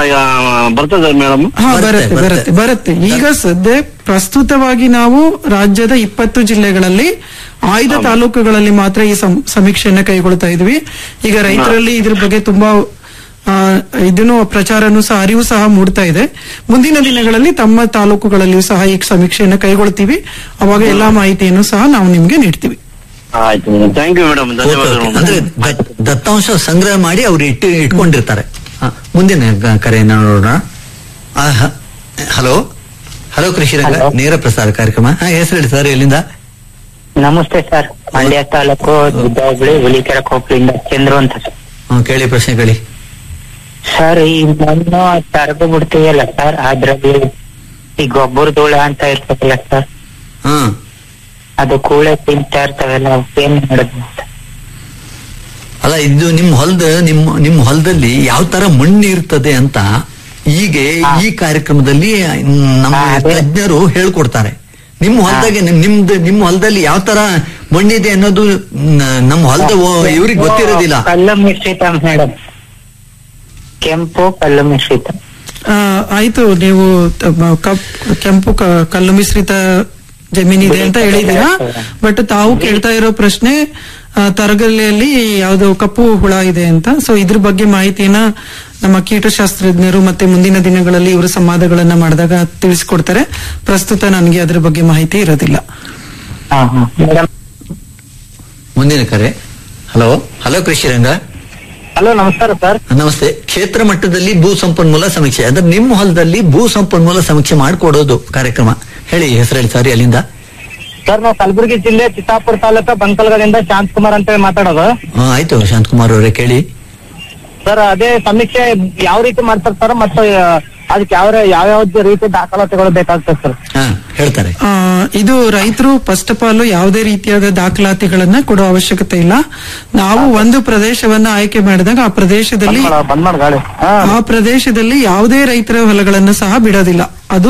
ಬರ್ತದೆ ಮೇಡಮ್ ಹಾ ಬರುತ್ತೆ ಬರುತ್ತೆ ಬರುತ್ತೆ ಈಗ ಸದ್ಯ ಪ್ರಸ್ತುತವಾಗಿ ನಾವು ರಾಜ್ಯದ ಇಪ್ಪತ್ತು ಜಿಲ್ಲೆಗಳಲ್ಲಿ ಆಯ್ದ ತಾಲೂಕುಗಳಲ್ಲಿ ಮಾತ್ರ ಈ ಸಂ- ಸಮೀಕ್ಷೆಯನ್ನ ಕೈಗೊಳ್ತಾ ಇದ್ವಿ ಈಗ ರೈತರಲ್ಲಿ ಇದ್ರ ಬಗ್ಗೆ ತುಂಬಾ ಆ, ಇದನ್ನು ಪ್ರಚಾರನೂ ಸಹ ಅರಿವು ಸಹ ಮೂಡ್ತಾ ಇದೆ ಮುಂದಿನ ದಿನಗಳಲ್ಲಿ ತಮ್ಮ ತಾಲೂಕುಗಳಲ್ಲಿಯೂ ಸಹ ಈ ಸಮೀಕ್ಷೆಯನ್ನ ಕೈಗೊಳ್ತೀವಿ ಅವಾಗ ಎಲ್ಲಾ ಮಾಹಿತಿಯನ್ನು ಸಹ ನಾವು ನಿಮ್ಗೆ ನೀಡ್ತೀವಿ ಆಯ್ತು ಮೇಡಮ್ ಥ್ಯಾಂಕ್ ಯು ಮೇಡಮ್ ಧನ್ಯವಾದಗಳು ಅಂದ್ರೆ ದತ್- ದತ್ತಾಂಶ ಸಂಗ್ರಹ ಮಾಡಿ ಅವ್ರು ಇಟ್ಟು ಇಟ್ಕೊಂಡಿರ್ತಾರೆ ಹ, ಮುಂದಿನ ಗ- ಕರೆಯನ್ನ ನೋಡೋಣ ಆ, ಹ- ಹಲೋ ಹಲೋ ಕೃಷಿ ರಂಗ ಹಲೋ. ನೇರ ಪ್ರಸಾರ ಕಾರ್ಯಕ್ರಮ ಹಾ ಹೆಸರು ಹೇಳಿ ಸರ್ ಎಲ್ಲಿಂದ ನಮಸ್ತೆ ಸರ್ ಮಂಡ್ಯ ತಾಲೂಕು ದುದ್ದಾಗುಳಿ ಹುಲಿಕೆರೆ ಕೊಪ್ಪಳಿಂದ ಚಂದ್ರು ಅಂತ ಸರ್ ಹ್ಮ್, ಕೇಳಿ ಪ್ರಶ್ನೆ ಕೇಳಿ ಸರ್ ಈ ಮಣ್ಣು ತರದು ಬಿಡ್ತೀವಲ್ಲ ಸರ್ ಅದ್ರಲ್ಲಿ ಈ ಗೊಬ್ಬರ ಧೂಳ ಅಂತ ಇರ್ತದಲ್ಲ ಸರ್ ಹ್ಮ್ ಅದು ಕೂಳೆ ತಿಂತಾ ಇರ್ತವಲ್ಲ ಏನ್ ಮಾಡುದು ಅಂತ ಅಲ್ಲ ಇದು ನಿಮ್ ಹೊಲದ ನಿಮ್ಮ ನಿಮ್ಮ ಹೊಲದಲ್ಲಿ ಯಾವ ತರ ಮಣ್ಣು ಇರ್ತದೆ ಅಂತ ಈಗ ಈ ಕಾರ್ಯಕ್ರಮದಲ್ಲಿ ನಮ್ಮ ತಜ್ಞರು ಹೇಳ್ಕೊಡ್ತಾರೆ ನಿಮ್ಮ ಹೊಲದಾಗೆ ನಿಮ್- ನಿಮ್ದು ನಿಮ್ಮ ಹೊಲದಲ್ಲಿ ಯಾವ ತರ ಮಣ್ಣಿದೆ ಅನ್ನೋದು ನ- ನಮ್ಮ ಹೊಲದ ಇವ್ರಿಗೆ ಗೊತ್ತಿರೋದಿಲ್ಲ ಕಲ್ಲು ಮಿಶ್ರಿತ ಮೇಡಮ್ ಕೆಂಪು ಕಲ್ಲು ಮಿಶ್ರಿತ ಆ, ಆಯ್ತು ನೀವು ತಮ್ಮ ಕಪ್ ಕೆಂಪು ಕ- ಕಲ್ಲು ಮಿಶ್ರಿತ ಜಮೀನಿದೆ ಅಂತ ಹೇಳಿದೀರಾ ಬಟ್ ತಾವು ಕೇಳ್ತಾ ಇರೋ ಪ್ರಶ್ನೆ ಆ, ತರಗಲಿಯಲ್ಲಿ ಯಾವ್ದು ಕಪ್ಪು ಹುಳ ಇದೆ ಅಂತ ಸೊ ಇದ್ರ ಬಗ್ಗೆ ಮಾಹಿತಿಯನ್ನ ನಮ್ಮ ಕೀಟಶಾಸ್ತ್ರಜ್ಞರು ಮತ್ತೆ ಮುಂದಿನ ದಿನಗಳಲ್ಲಿ ಇವರು ಸಂವಾದಗಳನ್ನ ಮಾಡಿದಾಗ ತಿಳಿಸ್ಕೊಡ್ತಾರೆ ಪ್ರಸ್ತುತ ನನಗೆ ಅದ್ರ ಬಗ್ಗೆ ಮಾಹಿತಿ ಇರೋದಿಲ್ಲ ಮುಂದಿನ ಕರೆ ಹಲೋ ಹಲೋ ಕೃಷಿ ರಂಗ ಹಲೋ ನಮಸ್ಕಾರ ಸರ್ ನಮಸ್ತೆ ಕ್ಷೇತ್ರ ಮಟ್ಟದಲ್ಲಿ ಭೂ ಸಂಪನ್ಮೂಲ ಸಮೀಕ್ಷೆ ಅಂದ್ರೆ ನಿಮ್ಮ ಹೊಲದಲ್ಲಿ ಭೂ ಸಂಪನ್ಮೂಲ ಸಮೀಕ್ಷೆ ಮಾಡಿಕೊಡೋದು ಕಾರ್ಯಕ್ರಮ ಹೇಳಿ ಹೆಸರು ಹೇಳಿ ಸಾರಿ ಅಲ್ಲಿಂದ ಸರ್ ನಾವು ಕಲಬುರಗಿ ಜಿಲ್ಲೆ ಚಿತ್ತಾಪುರ ತಾಲೂಕು ಬಂಕಲ್ಗದಿಂದ ಶಾಂತಕುಮಾರ್ ಅಂತ ಮಾತಾಡೋದು ಹಾ, ಆಯ್ತು ಶಾಂತಕುಮಾರ್ ಅವರೇ ಕೇಳಿ ಸರ್ ಅದೇ ಸಮೀಕ್ಷೆ ಯಾವ ರೀತಿ ಮಾಡ್ತಾರೆ ಸರ್ ಮತ್ತೆ ಅದಕ್ಕೆ ಯಾವ ಯಾವ ಯಾವ ರೀತಿ ದಾಖಲಾತಿಗಳು ಬೇಕಾಗ್ತದೆ ಸರ್ ಹಾ ಹೇಳ್ತಾರೆ ಆ, ಇದು ರೈತರು ಫಸ್ಟ್ ಆಫ್ ಆಲ್ ಯಾವುದೇ ರೀತಿಯಾದ ದಾಖಲಾತಿಗಳನ್ನ ಕೊಡೋ ಅವಶ್ಯಕತೆ ಇಲ್ಲ ನಾವು ಒಂದು ಪ್ರದೇಶವನ್ನ ಆಯ್ಕೆ ಮಾಡಿದಾಗ ಆ ಪ್ರದೇಶದಲ್ಲಿ ಬಂದ್ ಮಾಡ ಗಾಡಿ ಆ ಪ್ರದೇಶದಲ್ಲಿ ಯಾವುದೇ ರೈತರ ಹೊಲಗಳನ್ನು ಸಹ ಬಿಡೋದಿಲ್ಲ ಅದು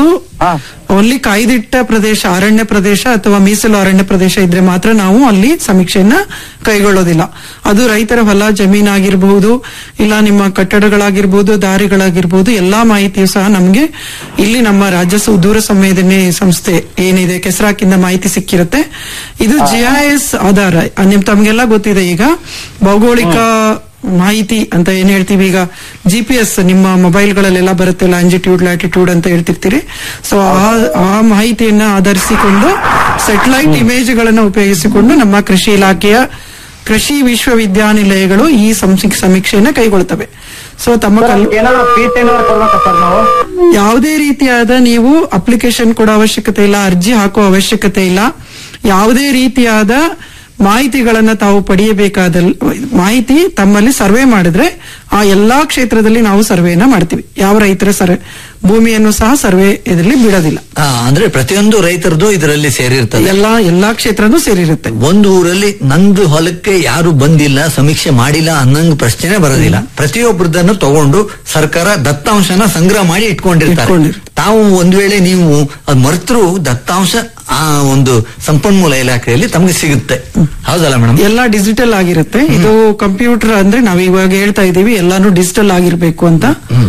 ಓನ್ಲಿ ಕಾಯ್ದಿಟ್ಟ ಪ್ರದೇಶ ಅರಣ್ಯ ಪ್ರದೇಶ ಅಥವಾ ಮೀಸಲು ಅರಣ್ಯ ಪ್ರದೇಶ ಇದ್ರೆ ಮಾತ್ರ ನಾವು ಅಲ್ಲಿ ಸಮೀಕ್ಷೆಯನ್ನ ಕೈಗೊಳ್ಳೋದಿಲ್ಲ ಅದು ರೈತರ ಹೊಲ ಜಮೀನಾಗಿರ್ಬಹುದು ಇಲ್ಲ ನಿಮ್ಮ ಕಟ್ಟಡಗಳಾಗಿರ್ಬಹುದು ದಾರಿಗಳಾಗಿರ್ಬಹುದು ಎಲ್ಲಾ ಮಾಹಿತಿಯು ಸಹ ನಮ್ಗೆ ಇಲ್ಲಿ ನಮ್ಮ ರಾಜ್ಯ ಸುದೂರ ಸಂವೇದನೆ ಸಂಸ್ಥೆ ಏನಿದೆ ಕೆಸರಾಕಿಂದ ಮಾಹಿತಿ ಸಿಕ್ಕಿರುತ್ತೆ ಇದು ಜಿಐಎಸ್ ಆಧಾರ ಆ, ನಿಮ್ ತಮ್ಗೆಲ್ಲ ಗೊತ್ತಿದೆ ಈಗ ಭೌಗೋಳಿಕ ಮಾಹಿತಿ ಅಂತ ಏನ್ ಹೇಳ್ತೀವಿ ಈಗ ಜಿ ಪಿ ಎಸ್ ನಿಮ್ಮ ಮೊಬೈಲ್ಗಳಲ್ಲೆಲ್ಲ ಬರುತ್ತೆ ಲ್ಯಾಂಜಿಟ್ಯೂಡ್ ಲ್ಯಾಟಿಟ್ಯೂಡ್ ಅಂತ ಹೇಳ್ತಿರ್ತೀರಿ ಸೊ ಆ ಮಾಹಿತಿಯನ್ನ ಆಧರಿಸಿಕೊಂಡು ಸೆಟಲೈಟ್ ಇಮೇಜ್ಗಳನ್ನ ಉಪಯೋಗಿಸಿಕೊಂಡು ನಮ್ಮ ಕೃಷಿ ಇಲಾಖೆಯ ಕೃಷಿ ವಿಶ್ವವಿದ್ಯಾನಿಲಯಗಳು ಈ ಸಂಸಿ- ಸಮೀಕ್ಷೆಯನ್ನ ಕೈಗೊಳ್ತವೆ ಸೊ ತಮ್ಮ ಕಲ್- ಫೀಸ್ ಏನಾದ್ರು ಕೊಡ್ಬೇಕಾ ಸರ್ ನಾವು ಯಾವುದೇ ರೀತಿಯಾದ ನೀವು ಅಪ್ಲಿಕೇಶನ್ ಕೊಡೋ ಅವಶ್ಯಕತೆ ಇಲ್ಲ ಅರ್ಜಿ ಹಾಕೋ ಅವಶ್ಯಕತೆ ಇಲ್ಲ ಯಾವುದೇ ರೀತಿಯಾದ ಮಾಹಿತಿಗಳನ್ನ ತಾವು ಪಡೆಯಬೇಕಾದ ಮಾಹಿತಿ ತಮ್ಮಲ್ಲಿ ಸರ್ವೆ ಮಾಡಿದ್ರೆ ಆ ಎಲ್ಲಾ ಕ್ಷೇತ್ರದಲ್ಲಿ ನಾವು ಸರ್ವೆಯನ್ನ ಮಾಡ್ತೀವಿ ಯಾವ ರೈತರ ಸರ್ವೆ ಭೂಮಿಯನ್ನು ಸಹ ಸರ್ವೆ ಇದರಲ್ಲಿ ಬಿಡೋದಿಲ್ಲ ಆ, ಅಂದ್ರೆ ಪ್ರತಿಯೊಂದು ರೈತರದು ಇದರಲ್ಲಿ ಸೇರಿರ್ತದೆ ಎಲ್ಲಾ ಎಲ್ಲಾ ಕ್ಷೇತ್ರನೂ ಸೇರಿರುತ್ತೆ ಒಂದು ಊರಲ್ಲಿ ನಂದು ಹೊಲಕ್ಕೆ ಯಾರು ಬಂದಿಲ್ಲ ಸಮೀಕ್ಷೆ ಮಾಡಿಲ್ಲ ಅನ್ನಂಗ್ ಪ್ರಶ್ನೆ ಬರೋದಿಲ್ಲ ಪ್ರತಿಯೊಬ್ಬರದನ್ನು ತಗೊಂಡು ಸರ್ಕಾರ ದತ್ತಾಂಶನ ಸಂಗ್ರಹ ಮಾಡಿ ಇಟ್ಕೊಂಡಿರ್ತಾರೆ ತಾವು ಒಂದ್ ವೇಳೆ ನೀವು ಅದ್ ಮರ್ತರು ದತ್ತಾಂಶ ಆ ಒಂದು ಸಂಪನ್ಮೂಲ ಇಲಾಖೆಯಲ್ಲಿ ತಮಗೆ ಸಿಗುತ್ತೆ ಹೌದಲ್ಲ ಮೇಡಮ್ ಎಲ್ಲ ಡಿಜಿಟಲ್ ಆಗಿರುತ್ತೆ ಇದು ಕಂಪ್ಯೂಟರ್ ಅಂದ್ರೆ ನಾವ್ ಇವಾಗ ಹೇಳ್ತಾ ಇದೀವಿ ಎಲ್ಲಾನು ಡಿಜಿಟಲ್ ಆಗಿರ್ಬೇಕು ಅಂತ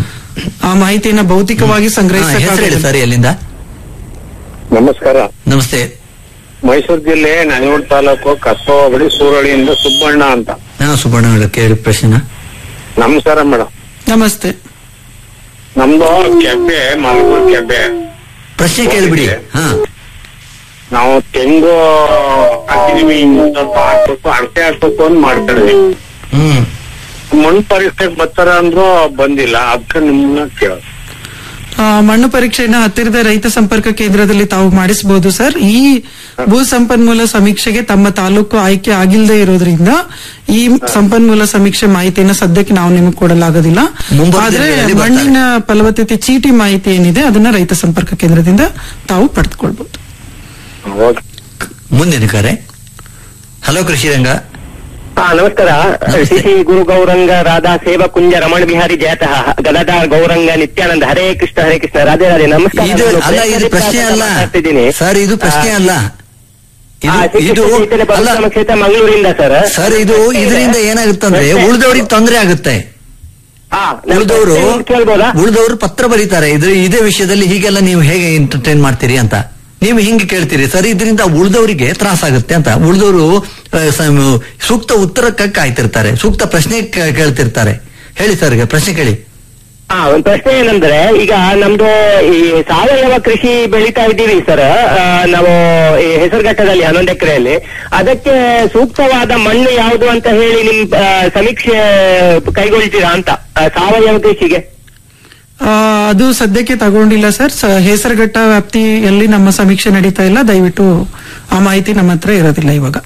ಆ ಮಾಹಿತಿಯನ್ನ ಭೌತಿಕವಾಗಿ ಹೆಸರು ಹೇಳಿ ಸಂಗ್ರಹಿಸ ಸರಿ ಅಲ್ಲಿಂದ ನಮಸ್ಕಾರ ನಮಸ್ತೆ ಮೈಸೂರು ಜಿಲ್ಲೆ ನಂಜನಗೂಡು ತಾಲೂಕು ಕಸ್ಬ ಹೋಬಳಿ ಸೂರಳಿಯಿಂದ ಸುಬ್ಬಣ್ಣ ಅಂತ ಹಾ ಸುಬ್ಬಣ್ಣ ಅವರೇ ಕೇಳಿ ಪ್ರಶ್ನೆ ನಮಸ್ಕಾರ ಮೇಡಮ್ ನಮಸ್ತೆ ನಮ್ದು ಕೆಬ್ಬೆ ಮಲಗೂರು ಕೆಬ್ಬೆ ಪ್ರಶ್ನೆ ಕೇಳಿಬಿಡಿ ಹಾ ನಾವು ತೆಂಗು ಹಾಕಿದೀವಿ ಇನ್ನು ಸ್ವಲ್ಪ ಹಾಕ್ಬೇಕು ಅಳತೆ ಹಾಕ್ಬೇಕು ಅಂತ ಮಾಡ್ತಾರೆ ಹ್ಮ್ ಮಣ್ಣು ಪರೀಕ್ಷೆಗೆ ಬರ್ತಾರ ಅಂದ್ರು ಬಂದಿಲ್ಲ ಅದಕ್ಕೆ ನಿಮ್ಮನ್ನ ಕೇಳ ಆ, ಮಣ್ಣು ಪರೀಕ್ಷೆಯನ್ನ ಹತ್ತಿರದ ರೈತ ಸಂಪರ್ಕ ಕೇಂದ್ರದಲ್ಲಿ ತಾವು ಮಾಡಿಸಬಹುದು ಸರ್ ಈ ಭೂ ಸಂಪನ್ಮೂಲ ಸಮೀಕ್ಷೆಗೆ ತಮ್ಮ ತಾಲೂಕು ಆಯ್ಕೆ ಆಗಿಲ್ಲದೆ ಇರೋದ್ರಿಂದ ಈ ಸಂಪನ್ಮೂಲ ಸಮೀಕ್ಷೆ ಮಾಹಿತಿಯನ್ನ ಸದ್ಯಕ್ಕೆ ನಾವು ನಿಮಗೆ ಕೊಡಲಾಗೋದಿಲ್ಲ ಮುಂಬರುವ ಆದ್ರೆ ದಿನಗಳಲ್ಲಿ ಬರ್ತಾರೆ. ಮಣ್ಣಿನ ಫಲವತ್ತತೆ ಚೀಟಿ ಮಾಹಿತಿ ಏನಿದೆ ಅದನ್ನ ರೈತ ಸಂಪರ್ಕ ಕೇಂದ್ರದಿಂದ ತಾವು ಪಡೆದುಕೊಳ್ಬಹುದು ಮುಂದಿನ ಕರೆ ಹಲೋ ಕೃಷಿ ರಂಗ ಹಾ ನಮಸ್ಕಾರ ಶ್ರೀ ಶ್ರೀ ಗುರು ಗೌರಂಗ ರಾಧಾ ಸೇವಾ ಕುಂಜ ರಮಣ ಬಿಹಾರಿ ಜಯತಃ ಗದಾಧಾರ್ ಗೌರಂಗ ನಿತ್ಯಾನಂದ ಹರೇ ಕೃಷ್ಣ ಹರೇ ಕೃಷ್ಣ ರಾಧೆ ರಾಧೆ ನಮಸ್ಕಾರ ಇದು ನಾನು ಅಲ್ಲ ಇದು ಪ್ರಶ್ನೆ ಅಲ್ಲ ಮಾತಾಡ್ತಿದ್ದೀನಿ. ಸರ್ ಇದು ಪ್ರಶ್ನೆ ಅಲ್ಲ ಆ, ಇದು ಇದು ಶ್ರೀಕೃಷ್ಣ ಚೈತನ್ಯ ಅಲ್ಲ ಪರಶುರಾಮ ಕ್ಷೇತ್ರ ಮಂಗಳೂರಿಂದ ಸರ್ ಸರ್ ಇದು ಇದರಿಂದ ಏನಾಗುತ್ತಂದ್ರೆ ಉಳಿದವರಿಗೆ ತೊಂದರೆ ಆಗುತ್ತೆ ಹಾ, ನಾನು ಉಳಿದವರು ಪ್ರಶ್ನೆ ಕೇಳ್ಬೋದಾ ಉಳಿದವರು ಪತ್ರ ಬರೀತಾರೆ ಇದ್ರ ಇದೇ ವಿಷಯದಲ್ಲಿ ಹೀಗೆಲ್ಲ ನೀವು ಹೇಗೆ ಎಂಟರ್ಟೈನ್ ಮಾಡ್ತೀರಿ ಅಂತ ನೀವು ಹಿಂಗೆ ಕೇಳ್ತೀರಿ ಸರ್ ಇದರಿಂದ ಉಳಿದವರಿಗೆ ತ್ರಾಸಾಗುತ್ತೆ ಅಂತ ಉಳಿದವರು ಸೂಕ್ತ ಉತ್ತರಕ್ಕೆ ಕಾಯ್ತಿರ್ತಾರೆ ಸೂಕ್ತ ಪ್ರಶ್ನೆ ಕ- ಕೇಳ್ತಿರ್ತಾರೆ ಹೇಳಿ ಸರ್ ಈಗ ಪ್ರಶ್ನೆ ಕೇಳಿ ಹಾ ಒಂದ್ ಪ್ರಶ್ನೆ ಏನಂದ್ರೆ ಈಗ ನಮ್ದು ಈ ಸಾವಯವ ಕೃಷಿ ಬೆಳೀತಾ ಇದ್ದೀವಿ ಸರ್ ಆ, ನಾವು ಈ ಹೆಸರುಘಟ್ಟದಲ್ಲಿ ಹನ್ನೊಂದು ಎಕರೆಯಲ್ಲಿ ಅದಕ್ಕೆ ಸೂಕ್ತವಾದ ಮಣ್ಣು ಯಾವುದು ಅಂತ ಹೇಳಿ ನಿಮ್ ಆ, ಸಮೀಕ್ಷೆ ಕೈಗೊಳ್ತೀರಾ ಅಂತ ಆ, ಸಾವಯವ ಕೃಷಿಗೆ ಆ, ಅದು ಸದ್ಯಕ್ಕೆ ತಗೊಂಡಿಲ್ಲ ಸರ್ ಸ- ಹೇಸರಘಟ್ಟ ವ್ಯಾಪ್ತಿಯಲ್ಲಿ ನಮ್ಮ ಸಮೀಕ್ಷೆ ನಡೀತಾ ಇಲ್ಲ ದಯವಿಟ್ಟು ಆ ಮಾಹಿತಿ ನಮ್ಮ ಹತ್ರ ಇರೋದಿಲ್ಲ ಇವಾಗ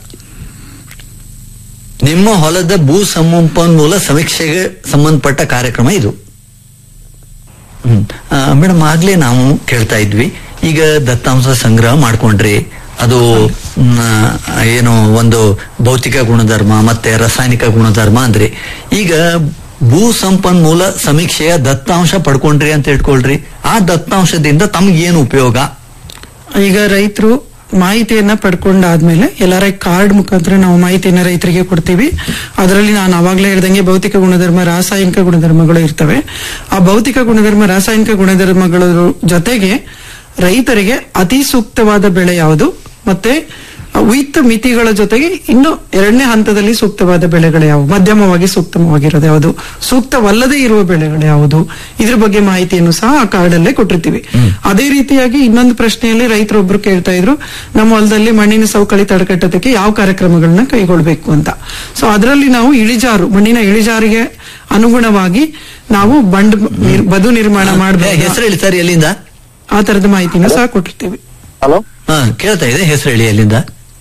ನಿಮ್ಮ ಹೊಲದ ಭೂ ಸಂಪನ್ಮೂಲ ಸಮೀಕ್ಷೆಗೆ ಸಂಬಂಧಪಟ್ಟ ಕಾರ್ಯಕ್ರಮ ಇದು ಹ್ಮ್ ಮೇಡಮ್ ಆಗ್ಲೇ ನಾವು ಕೇಳ್ತಾ ಇದ್ವಿ ಈಗ ದತ್ತಾಂಶ ಸಂಗ್ರಹ ಮಾಡ್ಕೊಂಡ್ರಿ ಅದು ಮ್, ಏನು ಒಂದು ಭೌತಿಕ ಗುಣಧರ್ಮ ಮತ್ತೆ ರಾಸಾಯನಿಕ ಗುಣಧರ್ಮ ಅಂದ್ರಿ ಈಗ ಭೂ ಸಂಪನ್ಮೂಲ ಸಮೀಕ್ಷೆಯ ದತ್ತಾಂಶ ಪಡ್ಕೊಂಡ್ರಿ ಅಂತ ಇಟ್ಕೊಳ್ರಿ ಆ ದತ್ತಾಂಶದಿಂದ ತಮ್ಗೇನು ಉಪಯೋಗ ಈಗ ರೈತರು ಮಾಹಿತಿಯನ್ನ ಪಡ್ಕೊಂಡಾದ್ಮೇಲೆ ಎಲ್ಲರ ಕಾರ್ಡ್ ಮುಖಾಂತರ ನಾವು ಮಾಹಿತಿಯನ್ನ ರೈತರಿಗೆ ಕೊಡ್ತೀವಿ ಅದರಲ್ಲಿ ನಾನು ಅವಾಗಲೇ ಹೇಳ್ದಂಗೆ ಭೌತಿಕ ಗುಣಧರ್ಮ ರಾಸಾಯನಿಕ ಗುಣಧರ್ಮಗಳು ಇರ್ತವೆ ಆ ಭೌತಿಕ ಗುಣಧರ್ಮ ರಾಸಾಯನಿಕ ಗುಣಧರ್ಮಗಳ ಜೊತೆಗೆ ರೈತರಿಗೆ ಅತಿ ಸೂಕ್ತವಾದ ಬೆಳೆ ಯಾವುದು ಮತ್ತೆ ವಿತ್ ಮಿತಿಗಳ ಜೊತೆಗೆ ಇನ್ನು ಎರಡನೇ ಹಂತದಲ್ಲಿ ಸೂಕ್ತವಾದ ಬೆಳೆಗಳು ಯಾವುವು ಮಧ್ಯಮವಾಗಿ ಸೂಕ್ತವಾಗಿರೋದು ಯಾವುದು ಸೂಕ್ತವಲ್ಲದೆ ಇರುವ ಬೆಳೆಗಳು ಯಾವುದು ಇದ್ರ ಬಗ್ಗೆ ಮಾಹಿತಿಯನ್ನು ಸಹ ಆ ಕಾರ್ಡ್ ಅಲ್ಲೇ ಕೊಟ್ಟಿರ್ತೀವಿ ಅದೇ ರೀತಿಯಾಗಿ ಇನ್ನೊಂದು ಪ್ರಶ್ನೆಯಲ್ಲಿ ರೈತರೊಬ್ರು ಕೇಳ್ತಾ ಇದ್ರು ನಮ್ಮ ಹೊಲದಲ್ಲಿ ಮಣ್ಣಿನ ಸವಕಳಿ ತಡೆಗಟ್ಟೋದಕ್ಕೆ ಯಾವ ಕಾರ್ಯಕ್ರಮಗಳನ್ನ ಕೈಗೊಳ್ಬೇಕು ಅಂತ ಸೊ ಅದರಲ್ಲಿ ನಾವು ಇಳಿಜಾರು ಮಣ್ಣಿನ ಇಳಿಜಾರಿಗೆ ಅನುಗುಣವಾಗಿ ನಾವು ಬಂಡ್ ನಿರ್- ಬದು ನಿರ್ಮಾಣ ಮಾಡಬೇಕು ಹೆಸರು ಹೇಳಿ ಸರ್ ಎಲ್ಲಿಂದ ಆ ತರದ ಮಾಹಿತಿನ ಸಹ ಕೊಟ್ಟಿರ್ತೀವಿ ಹಲೋ ಹಾ ಕೇಳ್ತಾ ಇದೆ ಹೆಸರು ಹೇಳಿ ಎಲ್ಲಿಂದ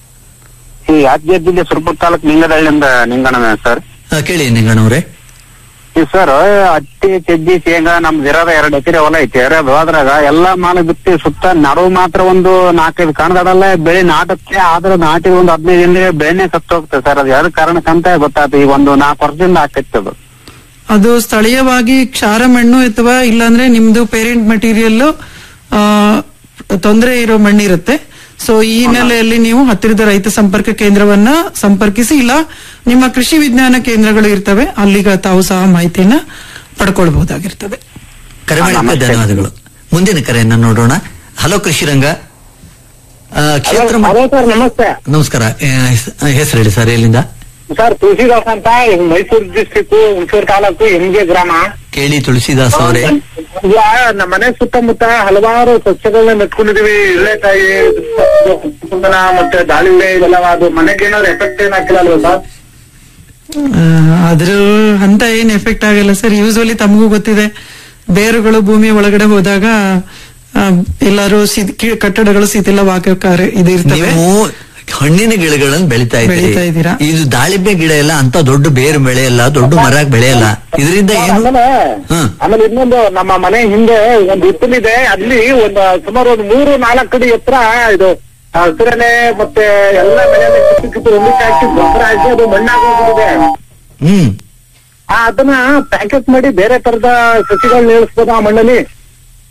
ಈ ಯಾದಗಿರಿ ಜಿಲ್ಲೆ ಸುರಪುರ ತಾಲೂಕು ಲಿಂಗದಳ್ಳಿಯಿಂದ ನಿಂಗಣ್ಣ ಸರ್ ಹಾ, ಕೇಳಿ ನಿಂಗಣ್ಣವ್ರೆ ಈ ಸರ್ ಹತ್ತಿ ಚಜ್ಜಿ ಶೇಂಗಾ ನಮ್ದು ಇರೋದ ಎರಡು ಎಕರೆ ಹೊಲ ಐತಿ ಇರೋದು ಅದ್ರಾಗ ಎಲ್ಲಾ ಮಾಲ ಬಿತ್ತಿ ಸುತ್ತ ನಡುವು ಮಾತ್ರ ಒಂದು ನಾಲ್ಕೈದು ಕಣದಲ್ಲ ಬೆಳೆ ನಾಟಕ್ಕೆ ಆದ್ರೆ ನಾಟಿ ಒಂದು ಹದಿನೈದು ದಿನ ಬೆಳೆನೆ ಸತ್ತು ಹೋಗ್ತದೆ ಸರ್ ಅದು ಯಾವ್ದು ಕಾರಣಕ್ಕಂತ ಗೊತ್ತಾಯ್ತು ಈಗ ಒಂದು ನಾಲ್ಕು ವರ್ಷದಿಂದ ಆಕೈತಿ ಅದು ಅದು ಸ್ಥಳೀಯವಾಗಿ ಕ್ಷಾರ ಮಣ್ಣು ಅಥವಾ ಇಲ್ಲಾಂದ್ರೆ ನಿಮ್ದು ಪೇರೆಂಟ್ ಮಟೀರಿಯಲ್ ತೊಂದರೆ ಇರೋ ಮಣ್ಣಿರುತ್ತೆ ಸೊ ಈ ಹಿನ್ನೆಲೆಯಲ್ಲಿ ನೀವು ಹತ್ತಿರದ ರೈತ ಸಂಪರ್ಕ ಕೇಂದ್ರವನ್ನ ಸಂಪರ್ಕಿಸಿ ಇಲ್ಲ ನಿಮ್ಮ ಕೃಷಿ ವಿಜ್ಞಾನ ಕೇಂದ್ರಗಳು ಇರ್ತವೆ ಅಲ್ಲಿಗ ತಾವು ಸಹ ಮಾಹಿತಿಯನ್ನ ಪಡ್ಕೊಳ್ಬಹುದಾಗಿರ್ತದೆ ಕರೆ ಮಾಡಿದ್ದಕ್ಕೆ ಧನ್ಯವಾದಗಳು ಮುಂದಿನ ಕರೆಯನ್ನ ನೋಡೋಣ ಹಲೋ ಕೃಷಿ ರಂಗ ಆ, ಕ್ಷೇತ್ರ ಮ- ಹಲೋ ಸರ್ ನಮಸ್ತೆ ನಮಸ್ಕಾರ ಹೆಸರು ಹೇಳಿ ಸರ್ ಎಲ್ಲಿಂದ ಸರ್ ತುಳಸಿದಾಸ್ ಅಂತ ಮೈಸೂರು ಡಿಸ್ಟಿಕ್ ಹುಣಸೂರು ತಾಲೂಕು ಎಮ್ಗೆ ಗ್ರಾಮ ಕೇಳಿ ತುಳಸಿದಾಸ್ ಅವರೇ ಈಗ ನಮ್ಮ ಮನೆ ಸುತ್ತಮುತ್ತ ಹಲವಾರು ಸಸ್ಯಗಳನ್ನ ನೆಟ್ಕೊಂಡಿದೀವಿ ಇಳ್ಳೆಕಾಯಿ ಕುಂದನ ಮತ್ತೆ ದಾಳಿಂಬೆ ಇವೆಲ್ಲ ಅದು ಮನೆಗೆ ಏನಾದ್ರು ಎಫೆಕ್ಟ್ ಏನ್ ಹಾಕಿಲ್ಲ ಅಲ್ವಾ ಸರ್ ಆ, ಅದ್ರ ಅಂತ ಏನ್ ಎಫೆಕ್ಟ್ ಆಗಲ್ಲ ಸರ್ ಯೂಸ್ವಲಿ ತಮಗೂ ಗೊತ್ತಿದೆ ಬೇರುಗಳು ಭೂಮಿ ಒಳಗಡೆ ಹೋದಾಗ ಆ, ಎಲ್ಲರೂ ಸಿ- ಕಿ- ಕಟ್ಟಡಗಳು ಶಿಥಿಲವಾಗಬೇಕಾದ್ರೆ ಇದು ಇರ್ತವೆ ನೀವು ಹಣ್ಣಿನ ಗಿಡಗಳನ್ನು ಬೆಳಿತಾ ಬೆಳಿತಾ ಇದ್ದೀರಿ ಇದ್ದೀರಾ. ಇದು ದಾಳಿಂಬೆ ಗಿಡ ಎಲ್ಲ ಅಂತ ದೊಡ್ಡ ಬೇರು ಬೆಳೆಯಲ್ಲ ದೊಡ್ಡ ಮರ ಬೆಳೆಯಲ್ಲ ಇದರಿಂದ ಏನು ಆಮೇಲೆ ಹ್ಮ್. ಆಮೇಲೆ ಇನ್ನೊಂದು ನಮ್ಮ ಮನೆ ಹಿಂದೆ ಒಂದು ಹಿತ್ತಲಿದೆ ಅಲ್ಲಿ ಒಂದು ಸುಮಾರು ಒಂದು ಮೂರು ನಾಲ್ಕು ಅಡಿ ಎತ್ತರ ಇದು ಹಸಿರನೆ ಮತ್ತೆ ಎಲ್ಲ ಮನೆಯಲ್ಲಿ ಕಿತ್ತು ಕಿತ್ತು ಒಂದಕ್ಕೆ ಹಾಕಿ ಗೊಬ್ಬರ ಹಾಕಿ ಅದು ಮಣ್ಣಾಗೋಗಿದೆ ಹ್ಮ್ ಆ ಅದನ್ನ ಪ್ಯಾಕೆಟ್ ಮಾಡಿ ಬೇರೆ ತರದ ಸಸಿಗಳನ್ನ ಇಳಿಸ್ಬೋದು ಆ ಮಣ್ಣಲ್ಲಿ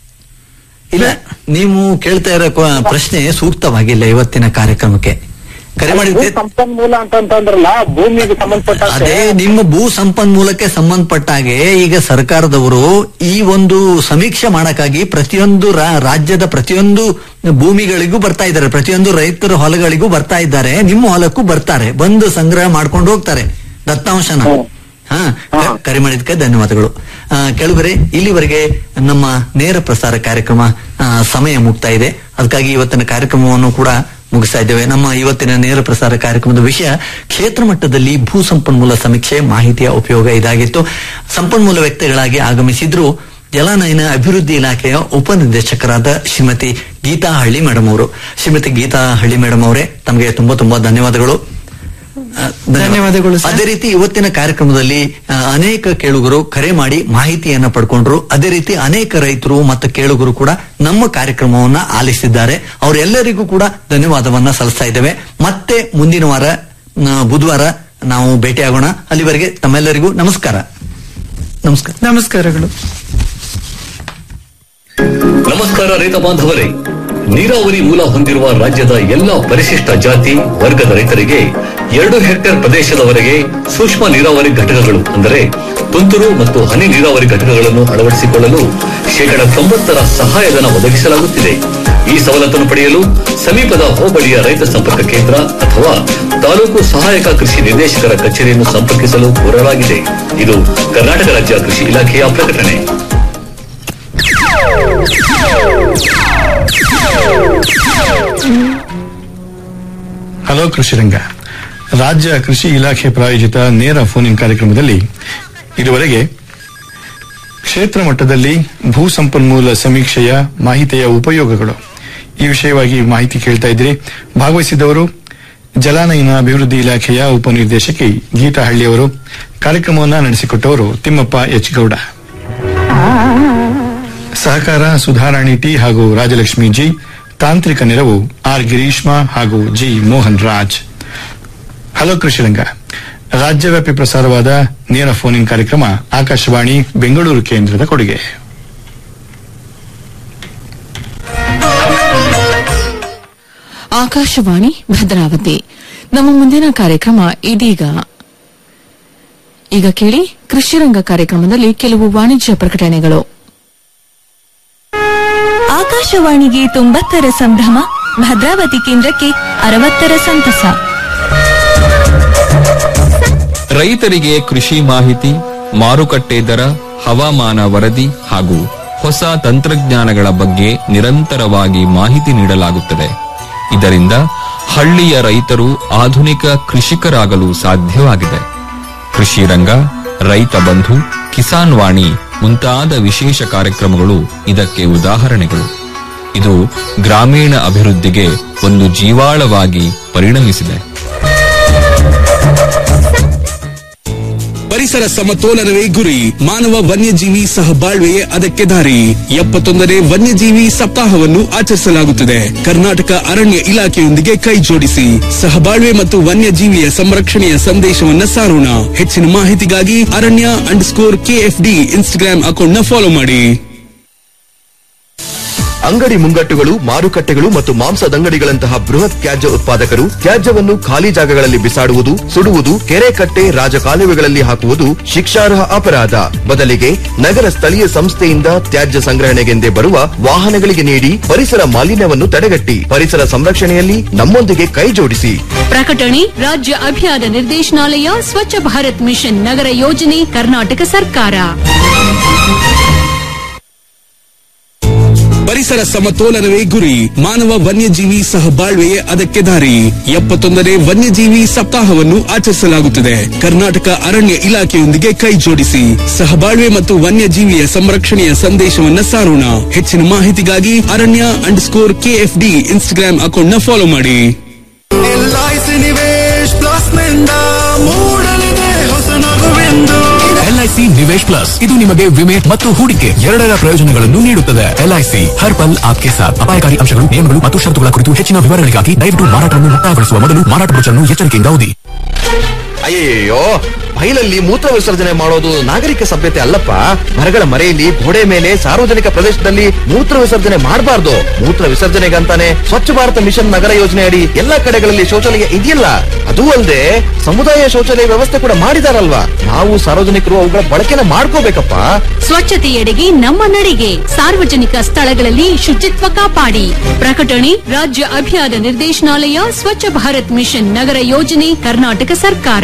ಇಲ್ಲ ನೀವು ಕೇಳ್ತಾ ಇರೋ ಕ್ವ- ಪ್ರಶ್ನೆ ಸೂಕ್ತವಾಗಿಲ್ಲ ಇವತ್ತಿನ ಕಾರ್ಯಕ್ರಮಕ್ಕೆ ಕರೆ ಮಾಡಿದ್ದೆ ಸಂಪನ್ಮೂಲ ಅಂತಂತಂದ್ರಲ್ಲ ಭೂಮಿಗೆ ಸಂಬಂಧಪಟ್ಟ ಅದೇ ನಿಮ್ಮ ಭೂ ಸಂಪನ್ಮೂಲಕ್ಕೆ ಸಂಬಂಧಪಟ್ಟ ಹಾಗೆ ಈಗ ಸರ್ಕಾರದವರು ಈ ಒಂದು ಸಮೀಕ್ಷೆ ಮಾಡಕ್ಕಾಗಿ ಪ್ರತಿಯೊಂದು ರಾ- ರಾಜ್ಯದ ಪ್ರತಿಯೊಂದು ಭೂಮಿಗಳಿಗೂ ಬರ್ತಾ ಇದ್ದಾರೆ ಪ್ರತಿಯೊಂದು ರೈತರ ಹೊಲಗಳಿಗೂ ಬರ್ತಾ ಇದ್ದಾರೆ ನಿಮ್ಮ ಹೊಲಕ್ಕೂ ಬರ್ತಾರೆ ಬಂದು ಸಂಗ್ರಹ ಮಾಡ್ಕೊಂಡು ಹೋಗ್ತಾರೆ ದತ್ತಾಂಶನ ಹಾ ಕ- ಕರೆ ಮಾಡಿದ್ಕೆ ಧನ್ಯವಾದಗಳು ಆ, ಕೆಳಗರೆ ಇಲ್ಲಿವರೆಗೆ ನಮ್ಮ ನೇರ ಪ್ರಸಾರ ಕಾರ್ಯಕ್ರಮ ಆ, ಸಮಯ ಮುಗ್ತಾ ಇದೆ ಅದಕ್ಕಾಗಿ ಇವತ್ತಿನ ಕಾರ್ಯಕ್ರಮವನ್ನು ಕೂಡ ಮುಗಿಸ್ತಾ ಇದ್ದೇವೆ ನಮ್ಮ ಇವತ್ತಿನ ನೇರ ಪ್ರಸಾರ ಕಾರ್ಯಕ್ರಮದ ವಿಷಯ ಕ್ಷೇತ್ರ ಮಟ್ಟದಲ್ಲಿ ಭೂ ಸಂಪನ್ಮೂಲ ಸಮೀಕ್ಷೆ ಮಾಹಿತಿಯ ಉಪಯೋಗ ಇದಾಗಿತ್ತು ಸಂಪನ್ಮೂಲ ವ್ಯಕ್ತಿಗಳಾಗಿ ಆಗಮಿಸಿದ್ರು ಜಲಾನಯನ ಅಭಿವೃದ್ಧಿ ಇಲಾಖೆಯ ಉಪನಿರ್ದೇಶಕರಾದ ಶ್ರೀಮತಿ ಗೀತಾ ಹಳ್ಳಿ ಮೇಡಮ್ ಅವರು ಶ್ರೀಮತಿ ಗೀತಾ ಹಳ್ಳಿ ಮೇಡಮ್ ಅವರೇ ತಮಗೆ ತುಂಬಾ ತುಂಬಾ ಧನ್ಯವಾದಗಳು ಆ, ಧನ್ಯವಾದಗಳು ಸರ್. ಅದೇ ರೀತಿ ಇವತ್ತಿನ ಕಾರ್ಯಕ್ರಮದಲ್ಲಿ ಆ, ಅನೇಕ ಕೇಳುಗರು ಕರೆ ಮಾಡಿ ಮಾಹಿತಿಯನ್ನ ಪಡ್ಕೊಂಡ್ರು ಅದೇ ರೀತಿ ಅನೇಕ ರೈತರು ಮತ್ತು ಕೇಳುಗರು ಕೂಡ ನಮ್ಮ ಕಾರ್ಯಕ್ರಮವನ್ನ ಆಲಿಸಿದ್ದಾರೆ ಅವರೆಲ್ಲರಿಗೂ ಕೂಡ ಧನ್ಯವಾದವನ್ನ ಸಲ್ಲಿಸ್ತಾ ಇದ್ದೇವೆ ಮತ್ತೆ ಮುಂದಿನ ವಾರ ಆ, ಬುಧವಾರ ನಾವು ಭೇಟಿಯಾಗೋಣ ಅಲ್ಲಿವರೆಗೆ ತಮ್ಮೆಲ್ಲರಿಗೂ ನಮಸ್ಕಾರ ನಮಸ್ಕಾರ ನಮಸ್ಕಾರಗಳು ನಮಸ್ಕಾರ ರೈತ ಬಾಂಧವರೇ ನೀರಾವರಿ ಮೂಲ ಹೊಂದಿರುವ ರಾಜ್ಯದ ಎಲ್ಲಾ ಪರಿಶಿಷ್ಟ ಜಾತಿ ವರ್ಗದ ರೈತರಿಗೆ ಎರಡು ಹೆಕ್ಟೇರ್ ಪ್ರದೇಶದವರೆಗೆ ಸೂಕ್ಷ್ಮ ನೀರಾವರಿ ಘಟಕಗಳು ಅಂದರೆ ತುಂತುರು ಮತ್ತು ಹನಿ ನೀರಾವರಿ ಘಟಕಗಳನ್ನು ಅಳವಡಿಸಿಕೊಳ್ಳಲು ಶೇಕಡ ತೊಂಬತ್ತರ ಸಹಾಯಧನ ಒದಗಿಸಲಾಗುತ್ತಿದೆ ಈ ಸವಲತ್ತನ್ನು ಪಡೆಯಲು ಸಮೀಪದ ಹೋಬಳಿಯ ರೈತ ಸಂಪರ್ಕ ಕೇಂದ್ರ ಅಥವಾ ತಾಲೂಕು ಸಹಾಯಕ ಕೃಷಿ ನಿರ್ದೇಶಕರ ಕಚೇರಿಯನ್ನು ಸಂಪರ್ಕಿಸಲು ಕೋರಲಾಗಿದೆ ಇದು ಕರ್ನಾಟಕ ರಾಜ್ಯ ಕೃಷಿ ಇಲಾಖೆಯ ಪ್ರಕಟಣೆ ಹಲೋ ಕೃಷಿರಂಗ ರಾಜ್ಯ ಕೃಷಿ ಇಲಾಖೆ ಪ್ರಾಯೋಜಿತ ನೇರ ಫೋನ್ ಇನ್ ಕಾರ್ಯಕ್ರಮದಲ್ಲಿ ಇದುವರೆಗೆ ಕ್ಷೇತ್ರ ಮಟ್ಟದಲ್ಲಿ ಭೂ ಸಂಪನ್ಮೂಲ ಸಮೀಕ್ಷೆಯ ಮಾಹಿತಿಯ ಉಪಯೋಗಗಳು ಈ ವಿಷಯವಾಗಿ ಮಾಹಿತಿ ಕೇಳ್ತಾ ಇದ್ದೀರಿ ಭಾಗವಹಿಸಿದವರು ಜಲಾನಯನ ಅಭಿವೃದ್ಧಿ ಇಲಾಖೆಯ ಉಪನಿರ್ದೇಶಕಿ ಗೀತಾ ಹಳ್ಳಿಯವರು ಕಾರ್ಯಕ್ರಮವನ್ನು ನಡೆಸಿಕೊಟ್ಟವರು ತಿಮ್ಮಪ್ಪ ಎಚ್ ಗೌಡ ಸಹಕಾರ ಸುಧಾರಾಣಿ ಟಿ ಹಾಗೂ ರಾಜಲಕ್ಷ್ಮಿ ಜಿ ತಾಂತ್ರಿಕ ನೆರವು ಆರ್ ಗಿರೀಶ್ಮಾ ಹಾಗೂ ಜಿ ಮೋಹನ್ ರಾಜ್ ಹಲೋ ಕೃಷಿರಂಗ ರಾಜ್ಯವ್ಯಾಪಿ ಪ್ರಸಾರವಾದ ನೇರ ಫೋನ್ ಇನ್ ಕಾರ್ಯಕ್ರಮ ಆಕಾಶವಾಣಿ ಬೆಂಗಳೂರು ಕೇಂದ್ರದ ಕೊಡುಗೆ ಆಕಾಶವಾಣಿ ಭದ್ರಾವತಿ ನಮ್ಮ ಮುಂದಿನ ಕಾರ್ಯಕ್ರಮ ಇದೀಗ ಈಗ ಕೇಳಿ ಕೃಷಿರಂಗ ಕಾರ್ಯಕ್ರಮದಲ್ಲಿ ಕೆಲವು ವಾಣಿಜ್ಯ ಪ್ರಕಟಣೆಗಳು ಆಕಾಶವಾಣಿಗೆ ತೊಂಬತ್ತರ ಸಂಭ್ರಮ ಭದ್ರಾವತಿ ಕೇಂದ್ರಕ್ಕೆ ಅರವತ್ತರ ಸಂತಸ ರೈತರಿಗೆ ಕೃಷಿ ಮಾಹಿತಿ ಮಾರುಕಟ್ಟೆ ದರ ಹವಾಮಾನ ವರದಿ ಹಾಗೂ ಹೊಸ ತಂತ್ರಜ್ಞಾನಗಳ ಬಗ್ಗೆ ನಿರಂತರವಾಗಿ ಮಾಹಿತಿ ನೀಡಲಾಗುತ್ತದೆ ಇದರಿಂದ ಹಳ್ಳಿಯ ರೈತರು ಆಧುನಿಕ ಕೃಷಿಕರಾಗಲು ಸಾಧ್ಯವಾಗಿದೆ ಕೃಷಿ ರಂಗ ರೈತ ಬಂಧು ಕಿಸಾನ್ ವಾಣಿ ಮುಂತಾದ ವಿಶೇಷ ಕಾರ್ಯಕ್ರಮಗಳು ಇದಕ್ಕೆ ಉದಾಹರಣೆಗಳು ಇದು ಗ್ರಾಮೀಣ ಅಭಿವೃದ್ಧಿಗೆ ಒಂದು ಜೀವಾಳವಾಗಿ ಪರಿಣಮಿಸಿದೆ ಪರಿಸರ ಸಮತೋಲನವೇ ಗುರಿ ಮಾನವ ವನ್ಯಜೀವಿ ಸಹಬಾಳ್ವೆಯೇ ಅದಕ್ಕೆ ದಾರಿ ಎಪ್ಪತ್ತೊಂದನೇ ವನ್ಯಜೀವಿ ಸಪ್ತಾಹವನ್ನು ಆಚರಿಸಲಾಗುತ್ತದೆ ಕರ್ನಾಟಕ ಅರಣ್ಯ ಇಲಾಖೆಯೊಂದಿಗೆ ಕೈ ಜೋಡಿಸಿ ಸಹಬಾಳ್ವೆ ಮತ್ತು ವನ್ಯಜೀವಿಯ ಸಂರಕ್ಷಣೆಯ ಸಂದೇಶವನ್ನ ಸಾರೋಣ ಹೆಚ್ಚಿನ ಮಾಹಿತಿಗಾಗಿ ಅರಣ್ಯ and score KFD Instagram account ನ ಫಾಲೋ ಮಾಡಿ ಅಂಗಡಿ ಮುಂಗಟ್ಟುಗಳು ಮಾರುಕಟ್ಟೆಗಳು ಮತ್ತು ಮಾಂಸದಂಗಡಿಗಳಂತಹ ಬೃಹತ್ ತ್ಯಾಜ್ಯ ಉತ್ಪಾದಕರು ತ್ಯಾಜ್ಯವನ್ನು ಖಾಲಿ ಜಾಗಗಳಲ್ಲಿ ಬಿಸಾಡುವುದು ಸುಡುವುದು ಕೆರೆ ಕಟ್ಟೆ ರಾಜಕಾಲುವೆಗಳಲ್ಲಿ ಹಾಕುವುದು ಶಿಕ್ಷಾರ್ಹ ಅಪರಾಧ ಬದಲಿಗೆ ನಗರ ಸ್ಥಳೀಯ ಸಂಸ್ಥೆಯಿಂದ ತ್ಯಾಜ್ಯ ಸಂಗ್ರಹಣೆಗೆಂದೇ ಬರುವ ವಾಹನಗಳಿಗೆ ನೀಡಿ ಪರಿಸರ ಮಾಲಿನ್ಯವನ್ನು ತಡೆಗಟ್ಟಿ ಪರಿಸರ ಸಂರಕ್ಷಣೆಯಲ್ಲಿ ನಮ್ಮೊಂದಿಗೆ ಕೈ ಜೋಡಿಸಿ ಪ್ರಕಟಣೆ ರಾಜ್ಯ ಅಭಿಯಾನ ನಿರ್ದೇಶನಾಲಯ ಸ್ವಚ್ಛ ಭಾರತ್ ಮಿಷನ್ ನಗರ ಯೋಜನೆ ಕರ್ನಾಟಕ ಸರ್ಕಾರ ಪರಿಸರ ಸಮತೋಲನವೇ ಗುರಿ ಮಾನವ ವನ್ಯಜೀವಿ ಸಹಬಾಳ್ವೆಯೇ ಅದಕ್ಕೆ ದಾರಿ ಎಪ್ಪತ್ತೊಂದನೇ ವನ್ಯಜೀವಿ ಸಪ್ತಾಹವನ್ನು ಆಚರಿಸಲಾಗುತ್ತದೆ ಕರ್ನಾಟಕ ಅರಣ್ಯ ಇಲಾಖೆಯೊಂದಿಗೆ ಕೈ ಜೋಡಿಸಿ ಸಹಬಾಳ್ವೆ ಮತ್ತು ವನ್ಯಜೀವಿಯ ಸಂರಕ್ಷಣೆಯ ಸಂದೇಶವನ್ನ ಸಾರೋಣ ಹೆಚ್ಚಿನ ಮಾಹಿತಿಗಾಗಿ ಅರಣ್ಯ and score KFD Instagram account ನ ಫಾಲೋ ಮಾಡಿ ಎಲ್ಐಸಿ ನಿವೇಶ್ ಪ್ಲಸ್ ನಿಂದ ಮೂಡಲಿದೆ ಹೊಸ ನಗುವೆಂದು ಎಲ್ಐಸಿ ನಿವೇಶ್ ಪ್ಲಸ್ ಇದು ನಿಮಗೆ ವಿಮೆ ಮತ್ತು ಹೂಡಿಕೆ ಎರಡರ ಪ್ರಯೋಜನಗಳನ್ನು ನೀಡುತ್ತದೆ ಎಲ್ಐಸಿ ಹರ್ ಪಲ್ ಆಪ್ಕೆ ಸಾಥ್ ಅಪಾಯಕಾರಿ ಅಂಶಗಳು ನಿಯಮಗಳು ಮತ್ತು ಷರತ್ತುಗಳ ಕುರಿತು ಹೆಚ್ಚಿನ ವಿವರಗಳಿಗಾಗಿ ದಯವಿಟ್ಟು ಮಾರಾಟವನ್ನು ಮುಕ್ತಾಯಗೊಳಿಸುವ ಮೊದಲು ಮಾರಾಟ ಬ್ರೋಚರ್ನ್ನು ಎಚ್ಚರಿಕೆಯಿಂದ ಓದಿ ಅಯ್ಯಯ್ಯೋ ಬೈಲಲ್ಲಿ ಮೂತ್ರ ವಿಸರ್ಜನೆ ಮಾಡೋದು ನಾಗರಿಕ ಸಭ್ಯತೆ ಅಲ್ಲಪ್ಪ ಮರಗಳ ಮರೆಯಲ್ಲಿ ಗೋಡೆ ಮೇಲೆ ಸಾರ್ವಜನಿಕ ಪ್ರದೇಶದಲ್ಲಿ ಮೂತ್ರ ವಿಸರ್ಜನೆ ಮಾಡಬಾರ್ದು ಮೂತ್ರ ವಿಸರ್ಜನೆಗಂತಾನೆ ಸ್ವಚ್ಛ ಭಾರತ ಮಿಷನ್ ನಗರ ಯೋಜನೆ ಅಡಿ ಎಲ್ಲಾ ಕಡೆಗಳಲ್ಲಿ ಶೌಚಾಲಯ ಇದೆಯಲ್ಲ ಅದೂ ಅಲ್ಲದೆ ಸಮುದಾಯ ಶೌಚಾಲಯ ವ್ಯವಸ್ಥೆ ಕೂಡ ಮಾಡಿದಾರಲ್ವಾ ನಾವು ಸಾರ್ವಜನಿಕರು ಅವುಗಳ ಬಳಕೆನ ಮಾಡ್ಕೋಬೇಕಪ್ಪ ಸ್ವಚ್ಛತೆಯೆಡೆಗೆ ನಮ್ಮ ನಡಿಗೆ ಸಾರ್ವಜನಿಕ ಸ್ಥಳಗಳಲ್ಲಿ ಶುಚಿತ್ವ ಕಾಪಾಡಿ ಪ್ರಕಟಣೆ ರಾಜ್ಯ ಅಭಿಯಾನ ನಿರ್ದೇಶನಾಲಯ ಸ್ವಚ್ಛ ಭಾರತ್ ಮಿಷನ್ ನಗರ ಯೋಜನೆ ಕರ್ನಾಟಕ ಸರ್ಕಾರ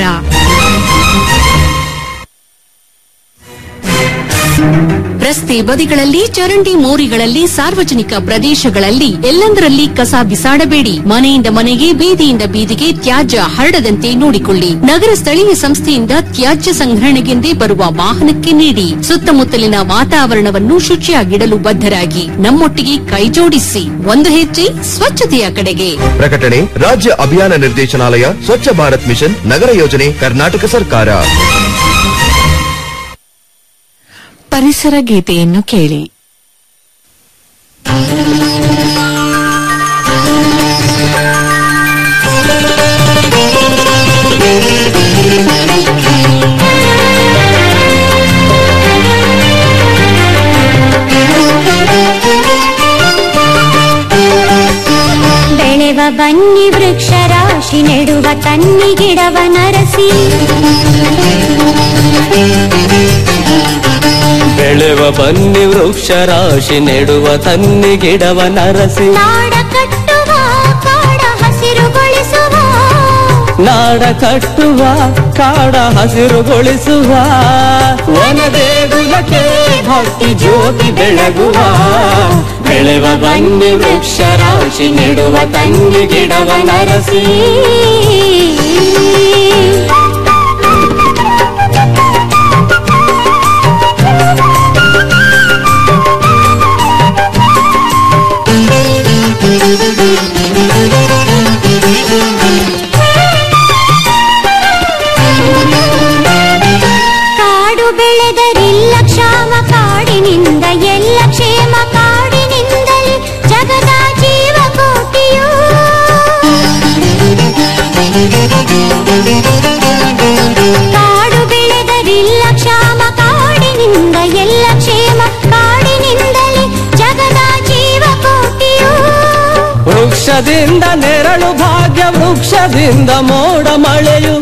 ರಸ್ತೆ ಬದಿಗಳಲ್ಲಿ ಚರಂಡಿ ಮೋರಿಗಳಲ್ಲಿ ಸಾರ್ವಜನಿಕ ಪ್ರದೇಶಗಳಲ್ಲಿ ಎಲ್ಲಂದರಲ್ಲಿ ಕಸ ಬಿಸಾಡಬೇಡಿ ಮನೆಯಿಂದ ಮನೆಗೆ ಬೀದಿಯಿಂದ ಬೀದಿಗೆ ತ್ಯಾಜ್ಯ ಹರಡದಂತೆ ನೋಡಿಕೊಳ್ಳಿ ನಗರ ಸ್ಥಳೀಯ ಸಂಸ್ಥೆಯಿಂದ ತ್ಯಾಜ್ಯ ಸಂಗ್ರಹಣೆಗೆಂದೇ ಬರುವ ವಾಹನಕ್ಕೆ ನೀಡಿ ಸುತ್ತಮುತ್ತಲಿನ ವಾತಾವರಣವನ್ನು ಶುಚಿಯಾಗಿಡಲು ಬದ್ಧರಾಗಿ ನಮ್ಮೊಟ್ಟಿಗೆ ಕೈಜೋಡಿಸಿ ಒಂದು ಹೆಜ್ಜೆ ಸ್ವಚ್ಛತೆಯ ಕಡೆಗೆ ಪ್ರಕಟಣೆ ರಾಜ್ಯ ಅಭಿಯಾನ ನಿರ್ದೇಶನಾಲಯ ಸ್ವಚ್ಛ ಭಾರತ್ ಮಿಷನ್ ನಗರ ಯೋಜನೆ ಕರ್ನಾಟಕ ಸರ್ಕಾರ ಪರಿಸರ ಗೀತೆಯನ್ನು ಕೇಳಿ ಬೆಳೆವ ಬನ್ನಿ ವೃಕ್ಷ ರಾಶಿ ನೆಡುವ ತನ್ನಿ ಗಿಡವ ನರಸಿ ಬೆಳೆವ ಬನ್ನಿ ವೃಕ್ಷ ರಾಶಿ ನೆಡುವ ತನ್ನಿ ಗಿಡವ ನರಸಿ ನಾಡ ಕಟ್ಟುವ ಕಾಡ ಹಸಿರುಗೊಳಿಸುವ ನಾಡ ಕಟ್ಟುವ ಕಾಡ ಹಸಿರುಗೊಳಿಸುವ ವನ ದೇಗುಲಕ್ಕೆ ಭಕ್ತಿ ಜ್ಯೋತಿ ಬೆಳಗುವ ಬೆಳೆವ ಬನ್ನಿ ವೃಕ್ಷ ರಾಶಿ ನೆಡುವ ತನ್ನಿ ಗಿಡವ ನರಸಿ ಕಾಡು ಬೆಳೆದರಿಲ್ಲ ಕ್ಷಾಮ ಕಾಡಿನಿಂದ ಎಲ್ಲ ಕ್ಷೇಮ ಕಾಡಿನಿಂದಲೇ ಜಗದ ಜೀವ ಕೋಟಿಯು ಕಾಡು ಬೆಳೆದರಿಲ್ಲ ಕ್ಷಾಮ ಕಾಡಿನಿಂದ ಎಲ್ಲ ಕ್ಷೇಮ ಕಾಡಿನಿಂದಲೇ ಜಗದ ಜೀವ ಕೋಟಿಯು ವೃಕ್ಷದಿಂದ ನೆರಳು ಭಾಗ್ಯ ವೃಕ್ಷದಿಂದ ಮೋಡ ಮಳೆಯು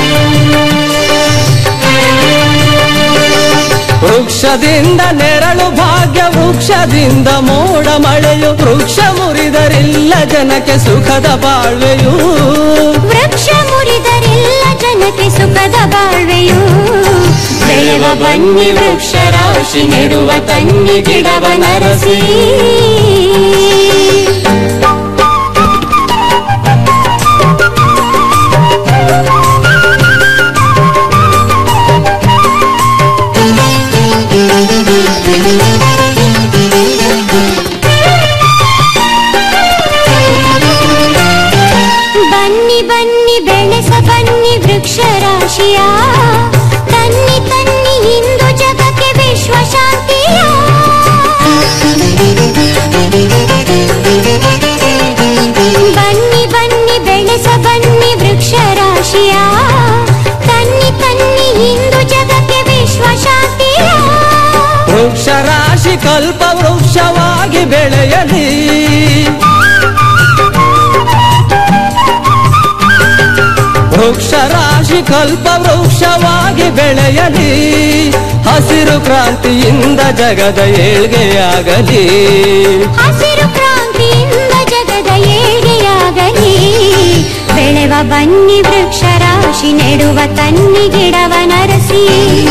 ವೃಕ್ಷದಿಂದ ನೆರಳು ಭಾಗ್ಯ ವೃಕ್ಷದಿಂದ ಮೋಡ ಮಳೆಯು ವೃಕ್ಷ ಮುರಿದರಿಲ್ಲ ಜನಕ್ಕೆ ಸುಖದ ಬಾಳ್ವೆಯು ವೃಕ್ಷ ಮುರಿದರಿಲ್ಲ ಜನತೆ ಸುಖದ ಬಾಳ್ವೆಯು ಬೆಳೆವ ಬನ್ನಿ ವೃಕ್ಷ ರಾಶಿ ನೆಡುವ ತನ್ನಿ ಗಿಡವ ನರಸಿ ಬನ್ನಿ ಬನ್ನಿ ಬೆಳೆಸ ಬನ್ನಿ ವೃಕ್ಷ ರಾಶಿಯ ತನ್ನಿ ತನ್ನಿ ಇಂದು ಜಗಕ್ಕೆ ವಿಶ್ವ ಶಾಂತಿಯ ಬನ್ನಿ ಬನ್ನಿ ಬೆಳೆಸ ಬನ್ನಿ ವೃಕ್ಷ ರಾಶಿಯ ತನ್ನಿ ತನ್ನಿ ಇಂದು ಜಗಕ್ಕೆ ವಿಶ್ವ ಶಾಂತಿಯ ವೃಕ್ಷ ರಾಶಿ ಕಲ್ಪ ವೃಕ್ಷವಾಗಿ ಬೆಳೆಯಲಿ ವೃಕ್ಷ ರಾಶಿ ಕಲ್ಪ ವೃಕ್ಷವಾಗಿ ಬೆಳೆಯಲಿ ಹಸಿರು ಕ್ರಾಂತಿಯಿಂದ ಜಗದ ಏಳ್ಗೆಯಾಗಲಿ ಹಸಿರು ಕ್ರಾಂತಿಯಿಂದ ಜಗದ ಏಳ್ಗೆಯಾಗಲಿ ಬೆಳೆವ ಬನ್ನಿ ವೃಕ್ಷ ರಾಶಿ ನೆಡುವ ತನ್ನಿ ಗಿಡವ ನರಸಿ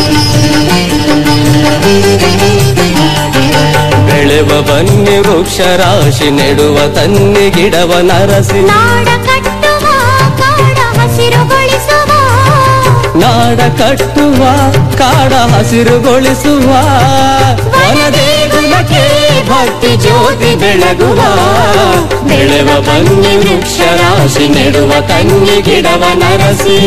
ಬೆಳೆವ ಬನ್ನಿ ವೃಕ್ಷ ರಾಶಿ ನೆಡುವ ತನ್ನಿ ಗಿಡವ ನರಸಿ ನಾಡ ಕಟ್ಟುವ ಕಾಡ ಹಸಿರುಗೊಳಿಸುವ ನಾಡ ಕಟ್ಟುವ ಕಾಡ ಹಸಿರುಗೊಳಿಸುವ ವನ ದೇಗುಲಕ್ಕೆ ಭಕ್ತಿ ಜ್ಯೋತಿ ಬೆಳಗುವ ಬೆಳೆವ ಬನ್ನಿ ವೃಕ್ಷ ರಾಶಿ ನೆಡುವ ತನ್ನಿ ಗಿಡವ ನರಸಿ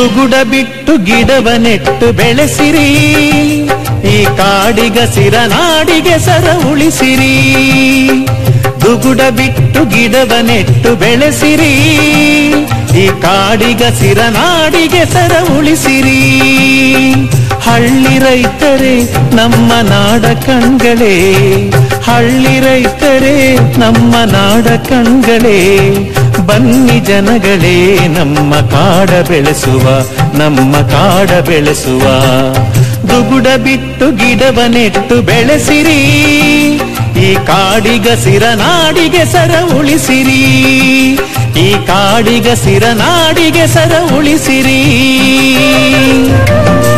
ದುಗುಡ ಬಿಟ್ಟು ಗಿಡವ ನೆಟ್ಟು ಬೆಳೆಸಿರಿ ಈ ಕಾಡಿಗಸಿರ ನಾಡಿಗೆ ಸರ ಉಳಿಸಿರಿ ದುಗುಡ ಬಿಟ್ಟು ಗಿಡವ ನೆಟ್ಟು ಬೆಳೆಸಿರಿ ಈ ಕಾಡಿಗಸಿರ ನಾಡಿಗೆ ಸರ ಉಳಿಸಿರಿ ಹಳ್ಳಿ ರೈತರೇ ನಮ್ಮ ನಾಡ ಕಣ್ಗಳೇ ಹಳ್ಳಿ ರೈತರೇ ನಮ್ಮ ನಾಡ ಕಣ್ಗಳೇ ಬನ್ನಿ ಜನಗಳೇ ನಮ್ಮ ಕಾಡ ಬೆಳೆಸುವ ನಮ್ಮ ಕಾಡ ಬೆಳೆಸುವ ದುಗುಡ ಬಿಟ್ಟು ಗಿಡವ ನೆಟ್ಟು ಬೆಳೆಸಿರಿ ಈ ಕಾಡಿಗಸಿರ ನಾಡಿಗೆ ಸರ ಉಳಿಸಿರಿ ಈ ಕಾಡಿಗಸಿರ ನಾಡಿಗೆ ಸರ ಉಳಿಸಿರಿ